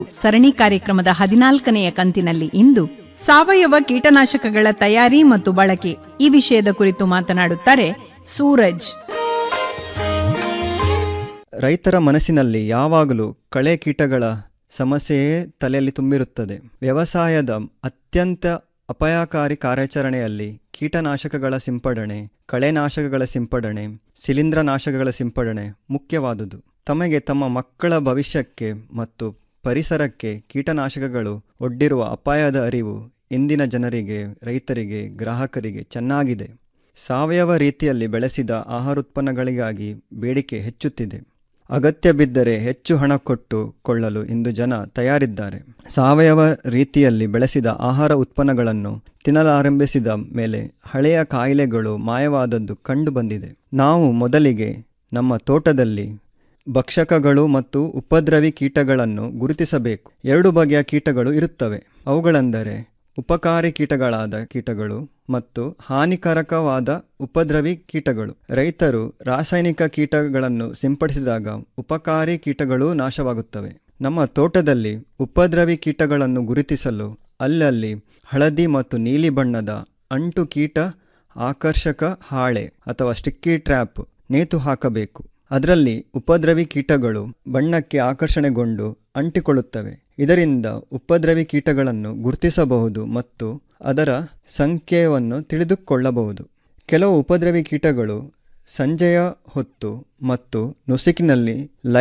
ಸರಣಿ ಕಾರ್ಯಕ್ರಮದ ಹದಿನಾಲ್ಕನೆಯ ಕಂತಿನಲ್ಲಿ ಇಂದು ಸಾವಯವ ಕೀಟನಾಶಕಗಳ ತಯಾರಿ ಮತ್ತು ಬಳಕೆ ಈ ವಿಷಯದ ಕುರಿತು ಮಾತನಾಡುತ್ತಾರೆ ಸೂರಜ್ ರೈತರ ಮನಸ್ಸಿನಲ್ಲಿ ಯಾವಾಗಲೂ ಕಳೆ ಕೀಟಗಳ ಸಮಸ್ಯೆಯೇ ತಲೆಯಲ್ಲಿ ತುಂಬಿರುತ್ತದೆ ವ್ಯವಸಾಯದ ಅತ್ಯಂತ ಅಪಾಯಕಾರಿ ಕಾರ್ಯಾಚರಣೆಯಲ್ಲಿ ಕೀಟನಾಶಕಗಳ ಸಿಂಪಡಣೆ ಕಳೆನಾಶಕಗಳ ಸಿಂಪಡಣೆ ಶಿಲೀಂಧ್ರನಾಶಕಗಳ ಸಿಂಪಡಣೆ ಮುಖ್ಯವಾದುದು ತಮಗೆ ತಮ್ಮ ಮಕ್ಕಳ ಭವಿಷ್ಯಕ್ಕೆ ಮತ್ತು ಪರಿಸರಕ್ಕೆ ಕೀಟನಾಶಕಗಳು ಒಡ್ಡಿರುವ ಅಪಾಯದ ಅರಿವು ಇಂದಿನ ಜನರಿಗೆ ರೈತರಿಗೆ ಗ್ರಾಹಕರಿಗೆ ಚೆನ್ನಾಗಿದೆ ಸಾವಯವ ರೀತಿಯಲ್ಲಿ ಬೆಳೆಸಿದ ಆಹಾರೋತ್ಪನ್ನಗಳಿಗಾಗಿ ಬೇಡಿಕೆ ಹೆಚ್ಚುತ್ತಿದೆ ಅಗತ್ಯ ಬಿದ್ದರೆ ಹೆಚ್ಚು ಹಣ ಕೊಟ್ಟು ಕೊಳ್ಳಲು ಇಂದು ಜನ ತಯಾರಿದ್ದಾರೆ ಸಾವಯವ ರೀತಿಯಲ್ಲಿ ಬೆಳೆಸಿದ ಆಹಾರ ಉತ್ಪನ್ನಗಳನ್ನು ತಿನ್ನಲಾರಂಭಿಸಿದ ಮೇಲೆ ಹಳೆಯ ಕಾಯಿಲೆಗಳು ಮಾಯವಾದದ್ದು ಕಂಡುಬಂದಿದೆ ನಾವು ಮೊದಲಿಗೆ ನಮ್ಮ ತೋಟದಲ್ಲಿ ಭಕ್ಷಕಗಳು ಮತ್ತು ಉಪದ್ರವಿ ಕೀಟಗಳನ್ನು ಗುರುತಿಸಬೇಕು ಎರಡು ಬಗೆಯ ಕೀಟಗಳು ಇರುತ್ತವೆ ಅವುಗಳೆಂದರೆ ಉಪಕಾರಿ ಕೀಟಗಳಾದ ಕೀಟಗಳು ಮತ್ತು ಹಾನಿಕಾರಕವಾದ ಉಪದ್ರವಿ ಕೀಟಗಳು ರೈತರು ರಾಸಾಯನಿಕ ಕೀಟಗಳನ್ನು ಸಿಂಪಡಿಸಿದಾಗ ಉಪಕಾರಿ ಕೀಟಗಳೂ ನಾಶವಾಗುತ್ತವೆ ನಮ್ಮ ತೋಟದಲ್ಲಿ ಉಪದ್ರವಿ ಕೀಟಗಳನ್ನು ಗುರುತಿಸಲು ಅಲ್ಲಲ್ಲಿ ಹಳದಿ ಮತ್ತು ನೀಲಿ ಬಣ್ಣದ ಅಂಟು ಕೀಟ ಆಕರ್ಷಕ ಹಾಳೆ ಅಥವಾ ಸ್ಟಿಕ್ಕಿ ಟ್ರ್ಯಾಪ್ ನೇತು ಹಾಕಬೇಕು ಅದರಲ್ಲಿ ಉಪದ್ರವಿ ಕೀಟಗಳು ಬಣ್ಣಕ್ಕೆ ಆಕರ್ಷಣೆಗೊಂಡು ಅಂಟಿಕೊಳ್ಳುತ್ತವೆ ಇದರಿಂದ ಉಪದ್ರವಿ ಕೀಟಗಳನ್ನು ಗುರುತಿಸಬಹುದು ಮತ್ತು ಅದರ ಸಂಖ್ಯೆಯನ್ನು ತಿಳಿದುಕೊಳ್ಳಬಹುದು ಕೆಲವು ಉಪದ್ರವಿ ಕೀಟಗಳು ಸಂಜೆಯ ಹೊತ್ತು ಮತ್ತು ನುಸುಕಿನಲ್ಲಿ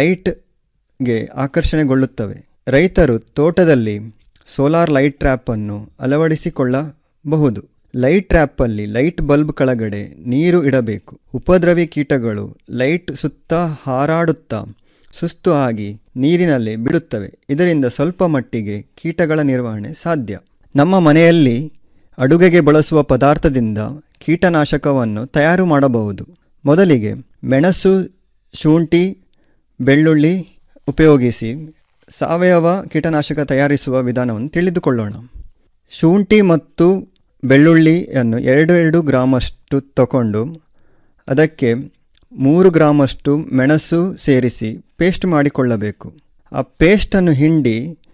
ಲೈಟ್ಗೆ ಆಕರ್ಷಣೆಗೊಳ್ಳುತ್ತವೆ ರೈತರು ತೋಟದಲ್ಲಿ ಸೋಲಾರ್ ಲೈಟ್ ಟ್ರ್ಯಾಪನ್ನು ಅಳವಡಿಸಿಕೊಳ್ಳಬಹುದು ಲೈಟ್ ಟ್ರ್ಯಾಪಲ್ಲಿ ಲೈಟ್ ಬಲ್ಬ್ ಕೆಳಗಡೆ ನೀರು ಇಡಬೇಕು ಉಪದ್ರವಿ ಕೀಟಗಳು ಲೈಟ್ ಸುತ್ತ ಹಾರಾಡುತ್ತಾ ಸುಸ್ತು ಆಗಿ ನೀರಿನಲ್ಲಿ ಬಿಡುತ್ತವೆ ಇದರಿಂದ ಸ್ವಲ್ಪ ಮಟ್ಟಿಗೆ ಕೀಟಗಳ ನಿರ್ವಹಣೆ ಸಾಧ್ಯ ನಮ್ಮ ಮನೆಯಲ್ಲಿ ಅಡುಗೆಗೆ ಬಳಸುವ ಪದಾರ್ಥದಿಂದ ಕೀಟನಾಶಕವನ್ನು ತಯಾರು ಮಾಡಬಹುದು ಮೊದಲಿಗೆ ಮೆಣಸು ಶುಂಠಿ ಬೆಳ್ಳುಳ್ಳಿ ಉಪಯೋಗಿಸಿ ಸಾವಯವ ಕೀಟನಾಶಕ ತಯಾರಿಸುವ ವಿಧಾನವನ್ನು ತಿಳಿದುಕೊಳ್ಳೋಣ ಶುಂಠಿ ಮತ್ತು ಬೆಳ್ಳುಳ್ಳಿಯನ್ನು ಎರಡು ಎರಡು ಗ್ರಾಮಷ್ಟು ತಗೊಂಡು ಅದಕ್ಕೆ ಮೂರು ಗ್ರಾಮಷ್ಟು ಮೆಣಸು ಸೇರಿಸಿ ಪೇಸ್ಟ್ ಮಾಡಿಕೊಳ್ಳಬೇಕು ಆ ಪೇಸ್ಟನ್ನು ಹಿಂಡಿ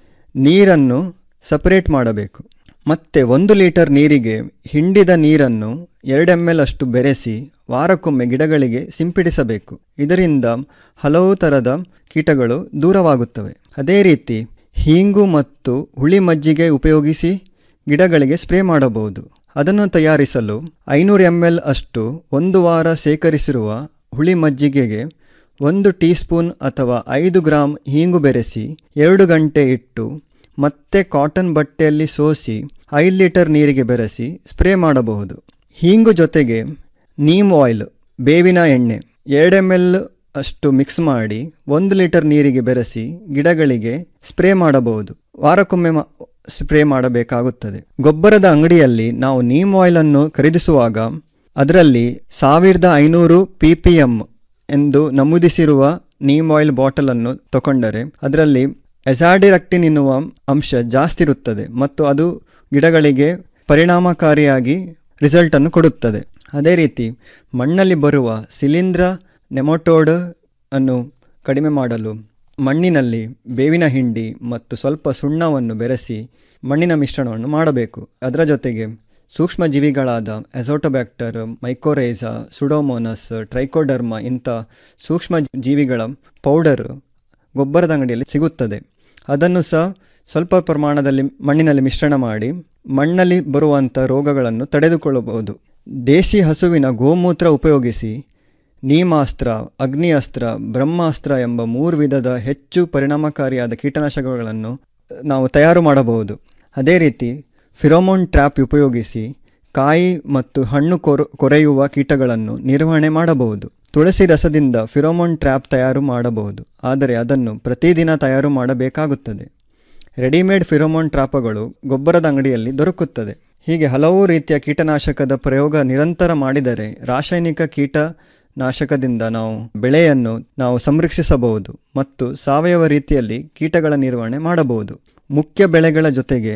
ನೀರನ್ನು ಸಪರೇಟ್ ಮಾಡಬೇಕು ಮತ್ತು ಒಂದು ಲೀಟರ್ ನೀರಿಗೆ ಹಿಂಡಿದ ನೀರನ್ನು ಎರಡು ಎಮ್ ಎಲ್ ಅಷ್ಟು ಬೆರೆಸಿ ವಾರಕ್ಕೊಮ್ಮೆ ಗಿಡಗಳಿಗೆ ಸಿಂಪಡಿಸಬೇಕು ಇದರಿಂದ ಹಲವು ಥರದ ಕೀಟಗಳು ದೂರವಾಗುತ್ತವೆ ಅದೇ ರೀತಿ ಹೀಂಗು ಮತ್ತು ಹುಳಿ ಮಜ್ಜಿಗೆ ಉಪಯೋಗಿಸಿ ಗಿಡಗಳಿಗೆ ಸ್ಪ್ರೇ ಮಾಡಬಹುದು ಅದನ್ನು ತಯಾರಿಸಲು ಐನೂರು ಎಮ್ ಎಲ್ ಅಷ್ಟು ಒಂದು ವಾರ ಸೇಕರಿಸಿರುವ ಹುಳಿ ಮಜ್ಜಿಗೆಗೆ ಒಂದು ಟೀ ಸ್ಪೂನ್ ಅಥವಾ ಐದು ಗ್ರಾಂ ಹೀಂಗು ಬೆರೆಸಿ ಎರಡು ಗಂಟೆ ಇಟ್ಟು ಮತ್ತೆ ಕಾಟನ್ ಬಟ್ಟೆಯಲ್ಲಿ ಸೋಸಿ ಐದು ಲೀಟರ್ ನೀರಿಗೆ ಬೆರೆಸಿ ಸ್ಪ್ರೇ ಮಾಡಬಹುದು ಹೀಂಗು ಜೊತೆಗೆ ನೀಮ್ ಆಯಿಲ್ ಬೇವಿನ ಎಣ್ಣೆ ಎರಡು ಎಮ್ ಎಲ್ ಅಷ್ಟು ಮಿಕ್ಸ್ ಮಾಡಿ ಒಂದು ಲೀಟರ್ ನೀರಿಗೆ ಬೆರೆಸಿ ಗಿಡಗಳಿಗೆ ಸ್ಪ್ರೇ ಮಾಡಬಹುದು ವಾರಕ್ಕೊಮ್ಮೆ ಮಾ ಸ್ಪ್ರೇ ಮಾಡಬೇಕಾಗುತ್ತದೆ ಗೊಬ್ಬರದ ಅಂಗಡಿಯಲ್ಲಿ ನಾವು ನೀಮ್ ಆಯಿಲನ್ನು ಖರೀದಿಸುವಾಗ ಅದರಲ್ಲಿ ಸಾವಿರದ ಐನೂರು ಪಿ ಪಿ ಎಮ್ ಎಂದು ನಮೂದಿಸಿರುವ ನೀಮ್ ಆಯಿಲ್ ಬಾಟಲನ್ನು ತಗೊಂಡರೆ ಅದರಲ್ಲಿ ಎಸಾಡಿರಕ್ಟಿನ್ ಎನ್ನುವ ಅಂಶ ಜಾಸ್ತಿ ಇರುತ್ತದೆ ಮತ್ತು ಅದು ಗಿಡಗಳಿಗೆ ಪರಿಣಾಮಕಾರಿಯಾಗಿ ರಿಸಲ್ಟನ್ನು ಕೊಡುತ್ತದೆ ಅದೇ ರೀತಿ ಮಣ್ಣಲ್ಲಿ ಬರುವ ಶಿಲೀಂಧ್ರ ನೆಮಟೋಡ್ ಅನ್ನು ಕಡಿಮೆ ಮಾಡಲು ಮಣ್ಣಿನಲ್ಲಿ ಬೇವಿನ ಹಿಂಡಿ ಮತ್ತು ಸ್ವಲ್ಪ ಸುಣ್ಣವನ್ನು ಬೆರೆಸಿ ಮಣ್ಣಿನ ಮಿಶ್ರಣವನ್ನು ಮಾಡಬೇಕು ಅದರ ಜೊತೆಗೆ ಸೂಕ್ಷ್ಮ ಜೀವಿಗಳಾದ ಎಸೋಟೋಬ್ಯಾಕ್ಟರ್ ಮೈಕೋರೈಸಾ ಸುಡೋಮೋನಸ್ ಟ್ರೈಕೋಡರ್ಮ ಇಂಥ ಸೂಕ್ಷ್ಮ ಜೀವಿಗಳ ಪೌಡರ್ ಗೊಬ್ಬರದ ಅಂಗಡಿಯಲ್ಲಿ ಸಿಗುತ್ತದೆ ಅದನ್ನು ಸಹ ಸ್ವಲ್ಪ ಪ್ರಮಾಣದಲ್ಲಿ ಮಣ್ಣಿನಲ್ಲಿ ಮಿಶ್ರಣ ಮಾಡಿ ಮಣ್ಣಲ್ಲಿ ಬರುವಂಥ ರೋಗಗಳನ್ನು ತಡೆದುಕೊಳ್ಳಬಹುದು ದೇಸಿ ಹಸುವಿನ ಗೋಮೂತ್ರ ಉಪಯೋಗಿಸಿ ನೀಮಾಸ್ತ್ರ ಅಗ್ನಿಅಸ್ತ್ರ ಬ್ರಹ್ಮಾಸ್ತ್ರ ಎಂಬ ಮೂರು ವಿಧದ ಹೆಚ್ಚು ಪರಿಣಾಮಕಾರಿಯಾದ ಕೀಟನಾಶಕಗಳನ್ನು ನಾವು ತಯಾರು ಮಾಡಬಹುದು ಅದೇ ರೀತಿ ಫಿರೋಮೋನ್ ಟ್ರ್ಯಾಪ್ ಉಪಯೋಗಿಸಿ ಕಾಯಿ ಮತ್ತು ಹಣ್ಣು ಕೊರ ಕೊರೆಯುವ ಕೀಟಗಳನ್ನು ನಿರ್ವಹಣೆ ಮಾಡಬಹುದು ತುಳಸಿ ರಸದಿಂದ ಫಿರೋಮೋನ್ ಟ್ರ್ಯಾಪ್ ತಯಾರು ಮಾಡಬಹುದು ಆದರೆ ಅದನ್ನು ಪ್ರತಿದಿನ ತಯಾರು ಮಾಡಬೇಕಾಗುತ್ತದೆ ರೆಡಿಮೇಡ್ ಫಿರೋಮೋನ್ ಟ್ರಾಪಗಳು ಗೊಬ್ಬರದ ಅಂಗಡಿಯಲ್ಲಿ ದೊರಕುತ್ತದೆ ಹೀಗೆ ಹಲವು ರೀತಿಯ ಕೀಟನಾಶಕದ ಪ್ರಯೋಗ ನಿರಂತರ ಮಾಡಿದರೆ ರಾಸಾಯನಿಕ ಕೀಟನಾಶಕದಿಂದ ನಾವು ಬೆಳೆಯನ್ನು ನಾವು ಸಂರಕ್ಷಿಸಬಹುದು ಮತ್ತು ಸಾವಯವ ರೀತಿಯಲ್ಲಿ ಕೀಟಗಳ ನಿರ್ವಹಣೆ ಮಾಡಬಹುದು ಮುಖ್ಯ ಬೆಳೆಗಳ ಜೊತೆಗೆ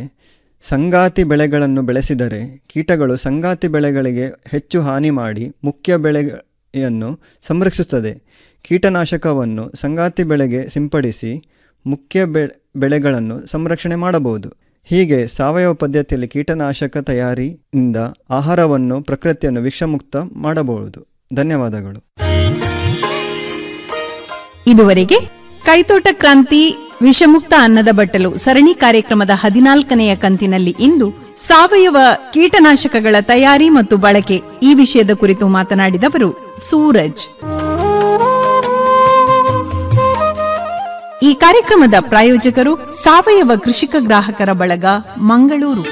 ಸಂಗಾತಿ ಬೆಳೆಗಳನ್ನು ಬೆಳೆಸಿದರೆ ಕೀಟಗಳು ಸಂಗಾತಿ ಬೆಳೆಗಳಿಗೆ ಹೆಚ್ಚು ಹಾನಿ ಮಾಡಿ ಮುಖ್ಯ ಬೆಳೆಯನ್ನು ಸಂರಕ್ಷಿಸುತ್ತದೆ ಕೀಟನಾಶಕವನ್ನು ಸಂಗಾತಿ ಬೆಳೆಗೆ ಸಿಂಪಡಿಸಿ ಮುಖ್ಯ ಬೆಳೆ ಬೆಳೆಗಳನ್ನು ಸಂರಕ್ಷಣೆ ಮಾಡಬಹುದು ಹೀಗೆ ಸಾವಯವ ಪದ್ಧತಿಯಲ್ಲಿ ಕೀಟನಾಶಕ ತಯಾರಿಯಿಂದ ಆಹಾರವನ್ನು ಪ್ರಕೃತಿಯನ್ನು ವಿಷಮುಕ್ತ ಮಾಡಬಹುದು ಧನ್ಯವಾದಗಳು ಇದುವರೆಗೆ ಕೈತೋಟ ಕ್ರಾಂತಿ ವಿಷಮುಕ್ತ ಅನ್ನದ ಬಟ್ಟಲು ಸರಣಿ ಕಾರ್ಯಕ್ರಮದ ಹದಿನಾಲ್ಕನೆಯ ಕಂತಿನಲ್ಲಿ ಇಂದು ಸಾವಯವ ಕೀಟನಾಶಕಗಳ ತಯಾರಿ ಮತ್ತು ಬಳಕೆ ಈ ವಿಷಯದ ಕುರಿತು ಮಾತನಾಡಿದವರು ಸೂರಜ್ ಈ ಕಾರ್ಯಕ್ರಮದ ಪ್ರಾಯೋಜಕರು ಸಾವಯವ ಕೃಷಿಕ ಗ್ರಾಹಕರ ಬಳಗ ಮಂಗಳೂರು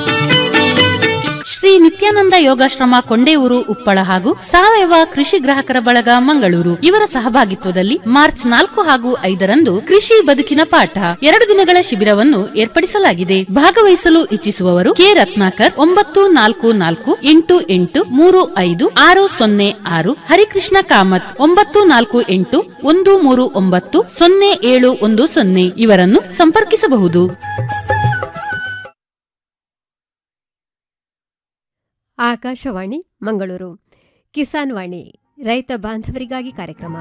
ಶ್ರೀ ನಿತ್ಯಾನಂದ ಯೋಗಾಶ್ರಮ ಕೊಂಡೇಯೂರು ಉಪ್ಪಳ ಹಾಗೂ ಸಾವಯವ ಕೃಷಿ ಗ್ರಾಹಕರ ಬಳಗ ಮಂಗಳೂರು ಇವರ ಸಹಭಾಗಿತ್ವದಲ್ಲಿ ಮಾರ್ಚ್ ನಾಲ್ಕು ಹಾಗೂ ಐದರಂದು ಕೃಷಿ ಬದುಕಿನ ಪಾಠ ಎರಡು ದಿನಗಳ ಶಿಬಿರವನ್ನು ಏರ್ಪಡಿಸಲಾಗಿದೆ ಭಾಗವಹಿಸಲು ಇಚ್ಛಿಸುವವರು ಕೆ ರತ್ನಾಕರ್ ಒಂಬತ್ತು ನಾಲ್ಕು ನಾಲ್ಕು ಎಂಟು ಎಂಟು ಮೂರು ಐದು ಆರು ಸೊನ್ನೆ ಆರು ಹರಿಕೃಷ್ಣ ಕಾಮತ್ ಒಂಬತ್ತು ನಾಲ್ಕು ಎಂಟು ಒಂದು ಮೂರು ಒಂಬತ್ತು ಸೊನ್ನೆ ಏಳು ಒಂದು ಸೊನ್ನೆ ಇವರನ್ನು ಸಂಪರ್ಕಿಸಬಹುದು ಆಕಾಶವಾಣಿ ಮಂಗಳೂರು ಕಿಸಾನ್ ವಾಣಿ ರೈತ ಬಾಂಧವರಿಗಾಗಿ ಕಾರ್ಯಕ್ರಮ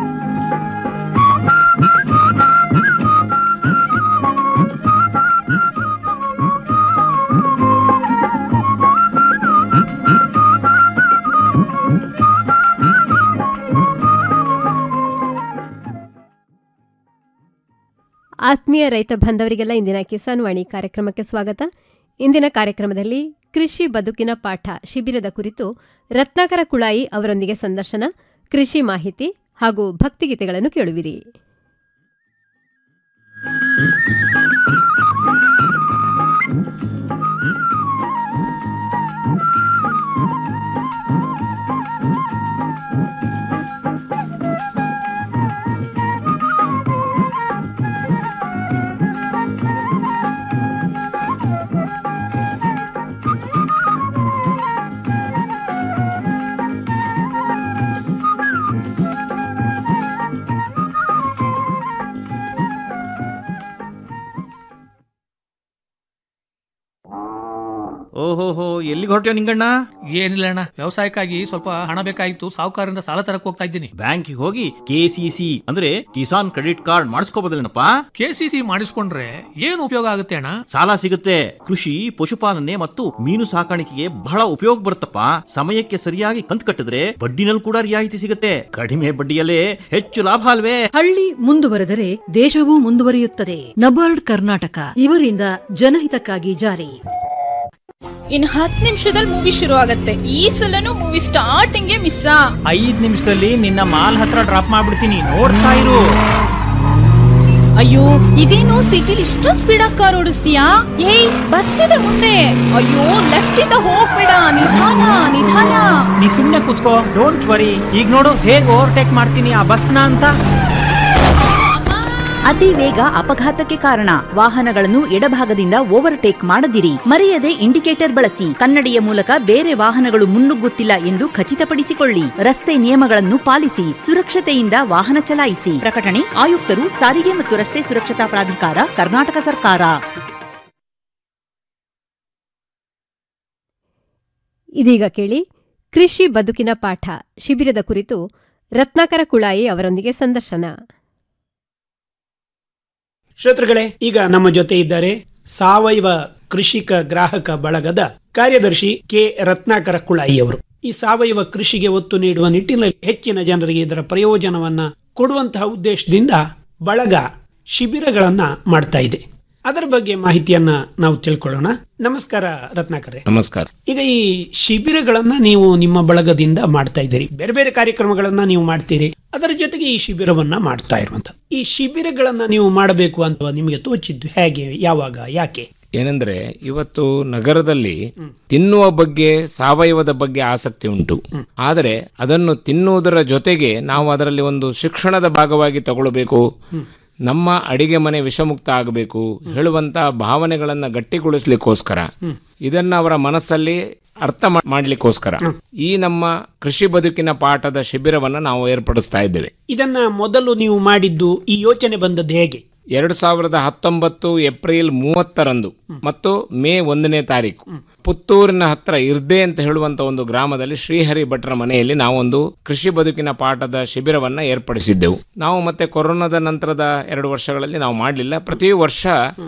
ಆತ್ಮೀಯ ರೈತ ಬಾಂಧವರಿಗೆಲ್ಲ ಇಂದಿನ ಕಿಸಾನ್ ವಾಣಿ ಕಾರ್ಯಕ್ರಮಕ್ಕೆ ಸ್ವಾಗತ ಇಂದಿನ ಕಾರ್ಯಕ್ರಮದಲ್ಲಿ ಕೃಷಿ ಬದುಕಿನ ಪಾಠ ಶಿಬಿರದ ಕುರಿತು ರತ್ನಾಕರ ಕುಳಾಯಿ ಅವರೊಂದಿಗೆ ಸಂದರ್ಶನ ಕೃಷಿ ಮಾಹಿತಿ ಹಾಗೂ ಭಕ್ತಿಗೀತೆಗಳನ್ನು ಕೇಳುವಿರಿ ಓಹೋಹೋ ಎಲ್ಲಿಗೆ ಹೊರಟ್ಯೋ ನಿಂಗಣ್ಣ ಏನಿಲ್ಲ ಅಣ್ಣ ವ್ಯವಸಾಯಕ್ಕಾಗಿ ಸ್ವಲ್ಪ ಹಣ ಬೇಕಾಗಿತ್ತು ಸಾಹುಕಾರರಿಂದ ಸಾಲ ತರಕ್ ಹೋಗ್ತಾ ಇದ್ದೀನಿ ಬ್ಯಾಂಕಿಗೆ ಹೋಗಿ ಕೆ ಸಿ ಸಿ ಅಂದ್ರೆ ಕಿಸಾನ್ ಕ್ರೆಡಿಟ್ ಕಾರ್ಡ್ ಮಾಡಿಸ್ಕೋಬೋದಲ್ಲೇನಪ್ಪ ಕೆ ಸಿ ಸಿ ಮಾಡಿಸ್ಕೊಂಡ್ರೆ ಏನು ಉಪಯೋಗ ಆಗುತ್ತೆ ಅಣ್ಣ ಸಾಲ ಸಿಗುತ್ತೆ ಕೃಷಿ ಪಶುಪಾಲನೆ ಮತ್ತು ಮೀನು ಸಾಕಾಣಿಕೆಗೆ ಬಹಳ ಉಪಯೋಗ ಬರುತ್ತಪ್ಪ ಸಮಯಕ್ಕೆ ಸರಿಯಾಗಿ ಕಂತು ಕಟ್ಟಿದ್ರೆ ಬಡ್ಡಿನಲ್ಲಿ ಕೂಡ ರಿಯಾಯಿತಿ ಸಿಗುತ್ತೆ ಕಡಿಮೆ ಬಡ್ಡಿಯಲ್ಲೇ ಹೆಚ್ಚು ಲಾಭ ಅಲ್ವೇ ಹಳ್ಳಿ ಮುಂದುವರೆದರೆ ದೇಶವೂ ಮುಂದುವರಿಯುತ್ತದೆ ನಬಾರ್ಡ್ ಕರ್ನಾಟಕ ಇವರಿಂದ ಜನಹಿತಕ್ಕಾಗಿ ಜಾರಿ ಇನ್ ಹತ್ತು ನಿಮಿಷದಲ್ಲಿ ಮೂವಿ ಶುರು ಆಗತ್ತೆ ಈ ಸಲನು ಮೂವಿ ಸ್ಟಾರ್ಟಿಂಗ್ ಮಿಸ್ ಐದ್ ನಿಮಿಷದಲ್ಲಿ ನಿನ್ನ ಮಾಲ್ ಹತ್ರ ಡ್ರಾಪ್ ಮಾಡ್ಬಿಡ್ತೀನಿ ನೋಡ್ತಾ ಇರು ಅಯ್ಯೋ ಇದೇನು ಸಿಟಿಲಿ ಇಷ್ಟೊಂದು ಸ್ಪೀಡ್ ಆಗಿ ಕಾರ್ ಓಡಿಸ್ತೀಯಾ ಏಯ್ ಬಸ್ ಇದೆ ಮುಂದೆ ಅಯ್ಯೋ ಲೆಫ್ಟ್ ಇಂದ ಹೋಗ್ಬೇಡ ನಿಧಾನ ನಿಧಾನ ನೀ ಸುಮ್ನೆ ಕುತ್ಕೋ ಡೋಂಟ್ ವರಿ ಈಗ ನೋಡು ಹೇಗ್ ಓವರ್ಟೇಕ್ ಮಾಡ್ತೀನಿ ಆ ಬಸ್ನ ಅಂತ ಅತಿ ವೇಗ ಅಪಘಾತಕ್ಕೆ ಕಾರಣ ವಾಹನಗಳನ್ನು ಎಡಭಾಗದಿಂದ ಓವರ್ಟೇಕ್ ಮಾಡದಿರಿ ಮರೆಯದೆ ಇಂಡಿಕೇಟರ್ ಬಳಸಿ ಕನ್ನಡಿಯ ಮೂಲಕ ಬೇರೆ ವಾಹನಗಳು ಮುನ್ನುಗ್ಗುತ್ತಿಲ್ಲ ಎಂದು ಖಚಿತಪಡಿಸಿಕೊಳ್ಳಿ ರಸ್ತೆ ನಿಯಮಗಳನ್ನು ಪಾಲಿಸಿ ಸುರಕ್ಷತೆಯಿಂದ ವಾಹನ ಚಲಾಯಿಸಿ ಪ್ರಕಟಣೆ ಆಯುಕ್ತರು ಸಾರಿಗೆ ಮತ್ತು ರಸ್ತೆ ಸುರಕ್ಷತಾ ಪ್ರಾಧಿಕಾರ ಕರ್ನಾಟಕ ಸರ್ಕಾರ ಇದೀಗ ಕೇಳಿ ಕೃಷಿ ಬದುಕಿನ ಪಾಠ ಶಿಬಿರದ ಕುರಿತು ರತ್ನಾಕರ ಕುಳಾಯಿ ಅವರೊಂದಿಗೆ ಸಂದರ್ಶನ ಶ್ರೋತೃಗಳೇ ಈಗ ನಮ್ಮ ಜೊತೆ ಇದ್ದಾರೆ ಸಾವಯವ ಕೃಷಿಕ ಗ್ರಾಹಕ ಬಳಗದ ಕಾರ್ಯದರ್ಶಿ ಕೆ ರತ್ನಾಕರ ಕುಳಾಯಿ ಅವರು ಈ ಸಾವಯವ ಕೃಷಿಗೆ ಒತ್ತು ನೀಡುವ ನಿಟ್ಟಿನಲ್ಲಿ ಹೆಚ್ಚಿನ ಜನರಿಗೆ ಇದರ ಪ್ರಯೋಜನವನ್ನ ಕೊಡುವಂತಹ ಉದ್ದೇಶದಿಂದ ಬಳಗ ಶಿಬಿರಗಳನ್ನ ಮಾಡ್ತಾ ಇದೆ ಅದರ ಬಗ್ಗೆ ಮಾಹಿತಿಯನ್ನ ನಾವು ತಿಳ್ಕೊಳ್ಳೋಣ ನಮಸ್ಕಾರ ರತ್ನಾಕರೇ ನಮಸ್ಕಾರ ಈಗ ಈ ಶಿಬಿರಗಳನ್ನ ನೀವು ನಿಮ್ಮ ಬಳಗದಿಂದ ಮಾಡ್ತಾ ಇದ್ದೀರಿ ಬೇರೆ ಬೇರೆ ಕಾರ್ಯಕ್ರಮಗಳನ್ನ ನೀವು ಮಾಡ್ತೀರಿ ಅದರ ಜೊತೆಗೆ ಈ ಶಿಬಿರವನ್ನ ಮಾಡ್ತಾ ಇರುವಂತ ಈ ಶಿಬಿರಗಳನ್ನ ನೀವು ಮಾಡಬೇಕು ಅಂತ ನಿಮಗೆ ತೋಚಿದ್ದು ಹೇಗೆ ಯಾವಾಗ ಯಾಕೆ ಏನಂದ್ರೆ ಇವತ್ತು ನಗರದಲ್ಲಿ ತಿನ್ನುವ ಬಗ್ಗೆ ಸಾವಯವದ ಬಗ್ಗೆ ಆಸಕ್ತಿ ಉಂಟು ಆದರೆ ಅದನ್ನು ತಿನ್ನುವುದರ ಜೊತೆಗೆ ನಾವು ಅದರಲ್ಲಿ ಒಂದು ಶಿಕ್ಷಣದ ಭಾಗವಾಗಿ ತಗೊಳ್ಬೇಕು ನಮ್ಮ ಅಡಿಗೆ ಮನೆ ವಿಷಮುಕ್ತ ಆಗಬೇಕು ಹೇಳುವಂತ ಭಾವನೆಗಳನ್ನ ಗಟ್ಟಿಗೊಳಿಸ್ಲಿಕ್ಕೋಸ್ಕರ ಇದನ್ನ ಅವರ ಮನಸ್ಸಲ್ಲಿ ಅರ್ಥ ಮಾ- ಮಾಡ್ಲಿಕ್ಕೋಸ್ಕರ ಈ ನಮ್ಮ ಕೃಷಿ ಬದುಕಿನ ಪಾಠದ ಶಿಬಿರವನ್ನ ನಾವು ಏರ್ಪಡಿಸ್ತಾ ಇದ್ದೇವೆ ಇದನ್ನ ಮೊದಲು ನೀವು ಮಾಡಿದ್ದು ಈ ಯೋಚನೆ ಬಂದದ್ದು ಹೇಗೆ ಎರಡು ಸಾವಿರದ ಹತ್ತೊಂಬತ್ತು ಏಪ್ರಿಲ್ ಮೂವತ್ತರಂದು ಮತ್ತು ಮೇ ಒಂದನೇ ತಾರೀಕು ಪುತ್ತೂರಿನ ಹತ್ರ ಇರ್ದೆ ಅಂತ ಹೇಳುವಂತ ಒಂದು ಗ್ರಾಮದಲ್ಲಿ ಶ್ರೀಹರಿ ಭಟ್ರ ಮನೆಯಲ್ಲಿ ನಾವೊಂದು ಕೃಷಿ ಬದುಕಿನ ಪಾಠದ ಶಿಬಿರವನ್ನ ಏರ್ಪಡಿಸಿದ್ದೆವು ನಾವು ಮತ್ತೆ ಕೊರೋನಾದ ನಂತರದ ಎರಡು ವರ್ಷಗಳಲ್ಲಿ ನಾವು ಮಾಡಲಿಲ್ಲ ಪ್ರತಿ ವರ್ಷ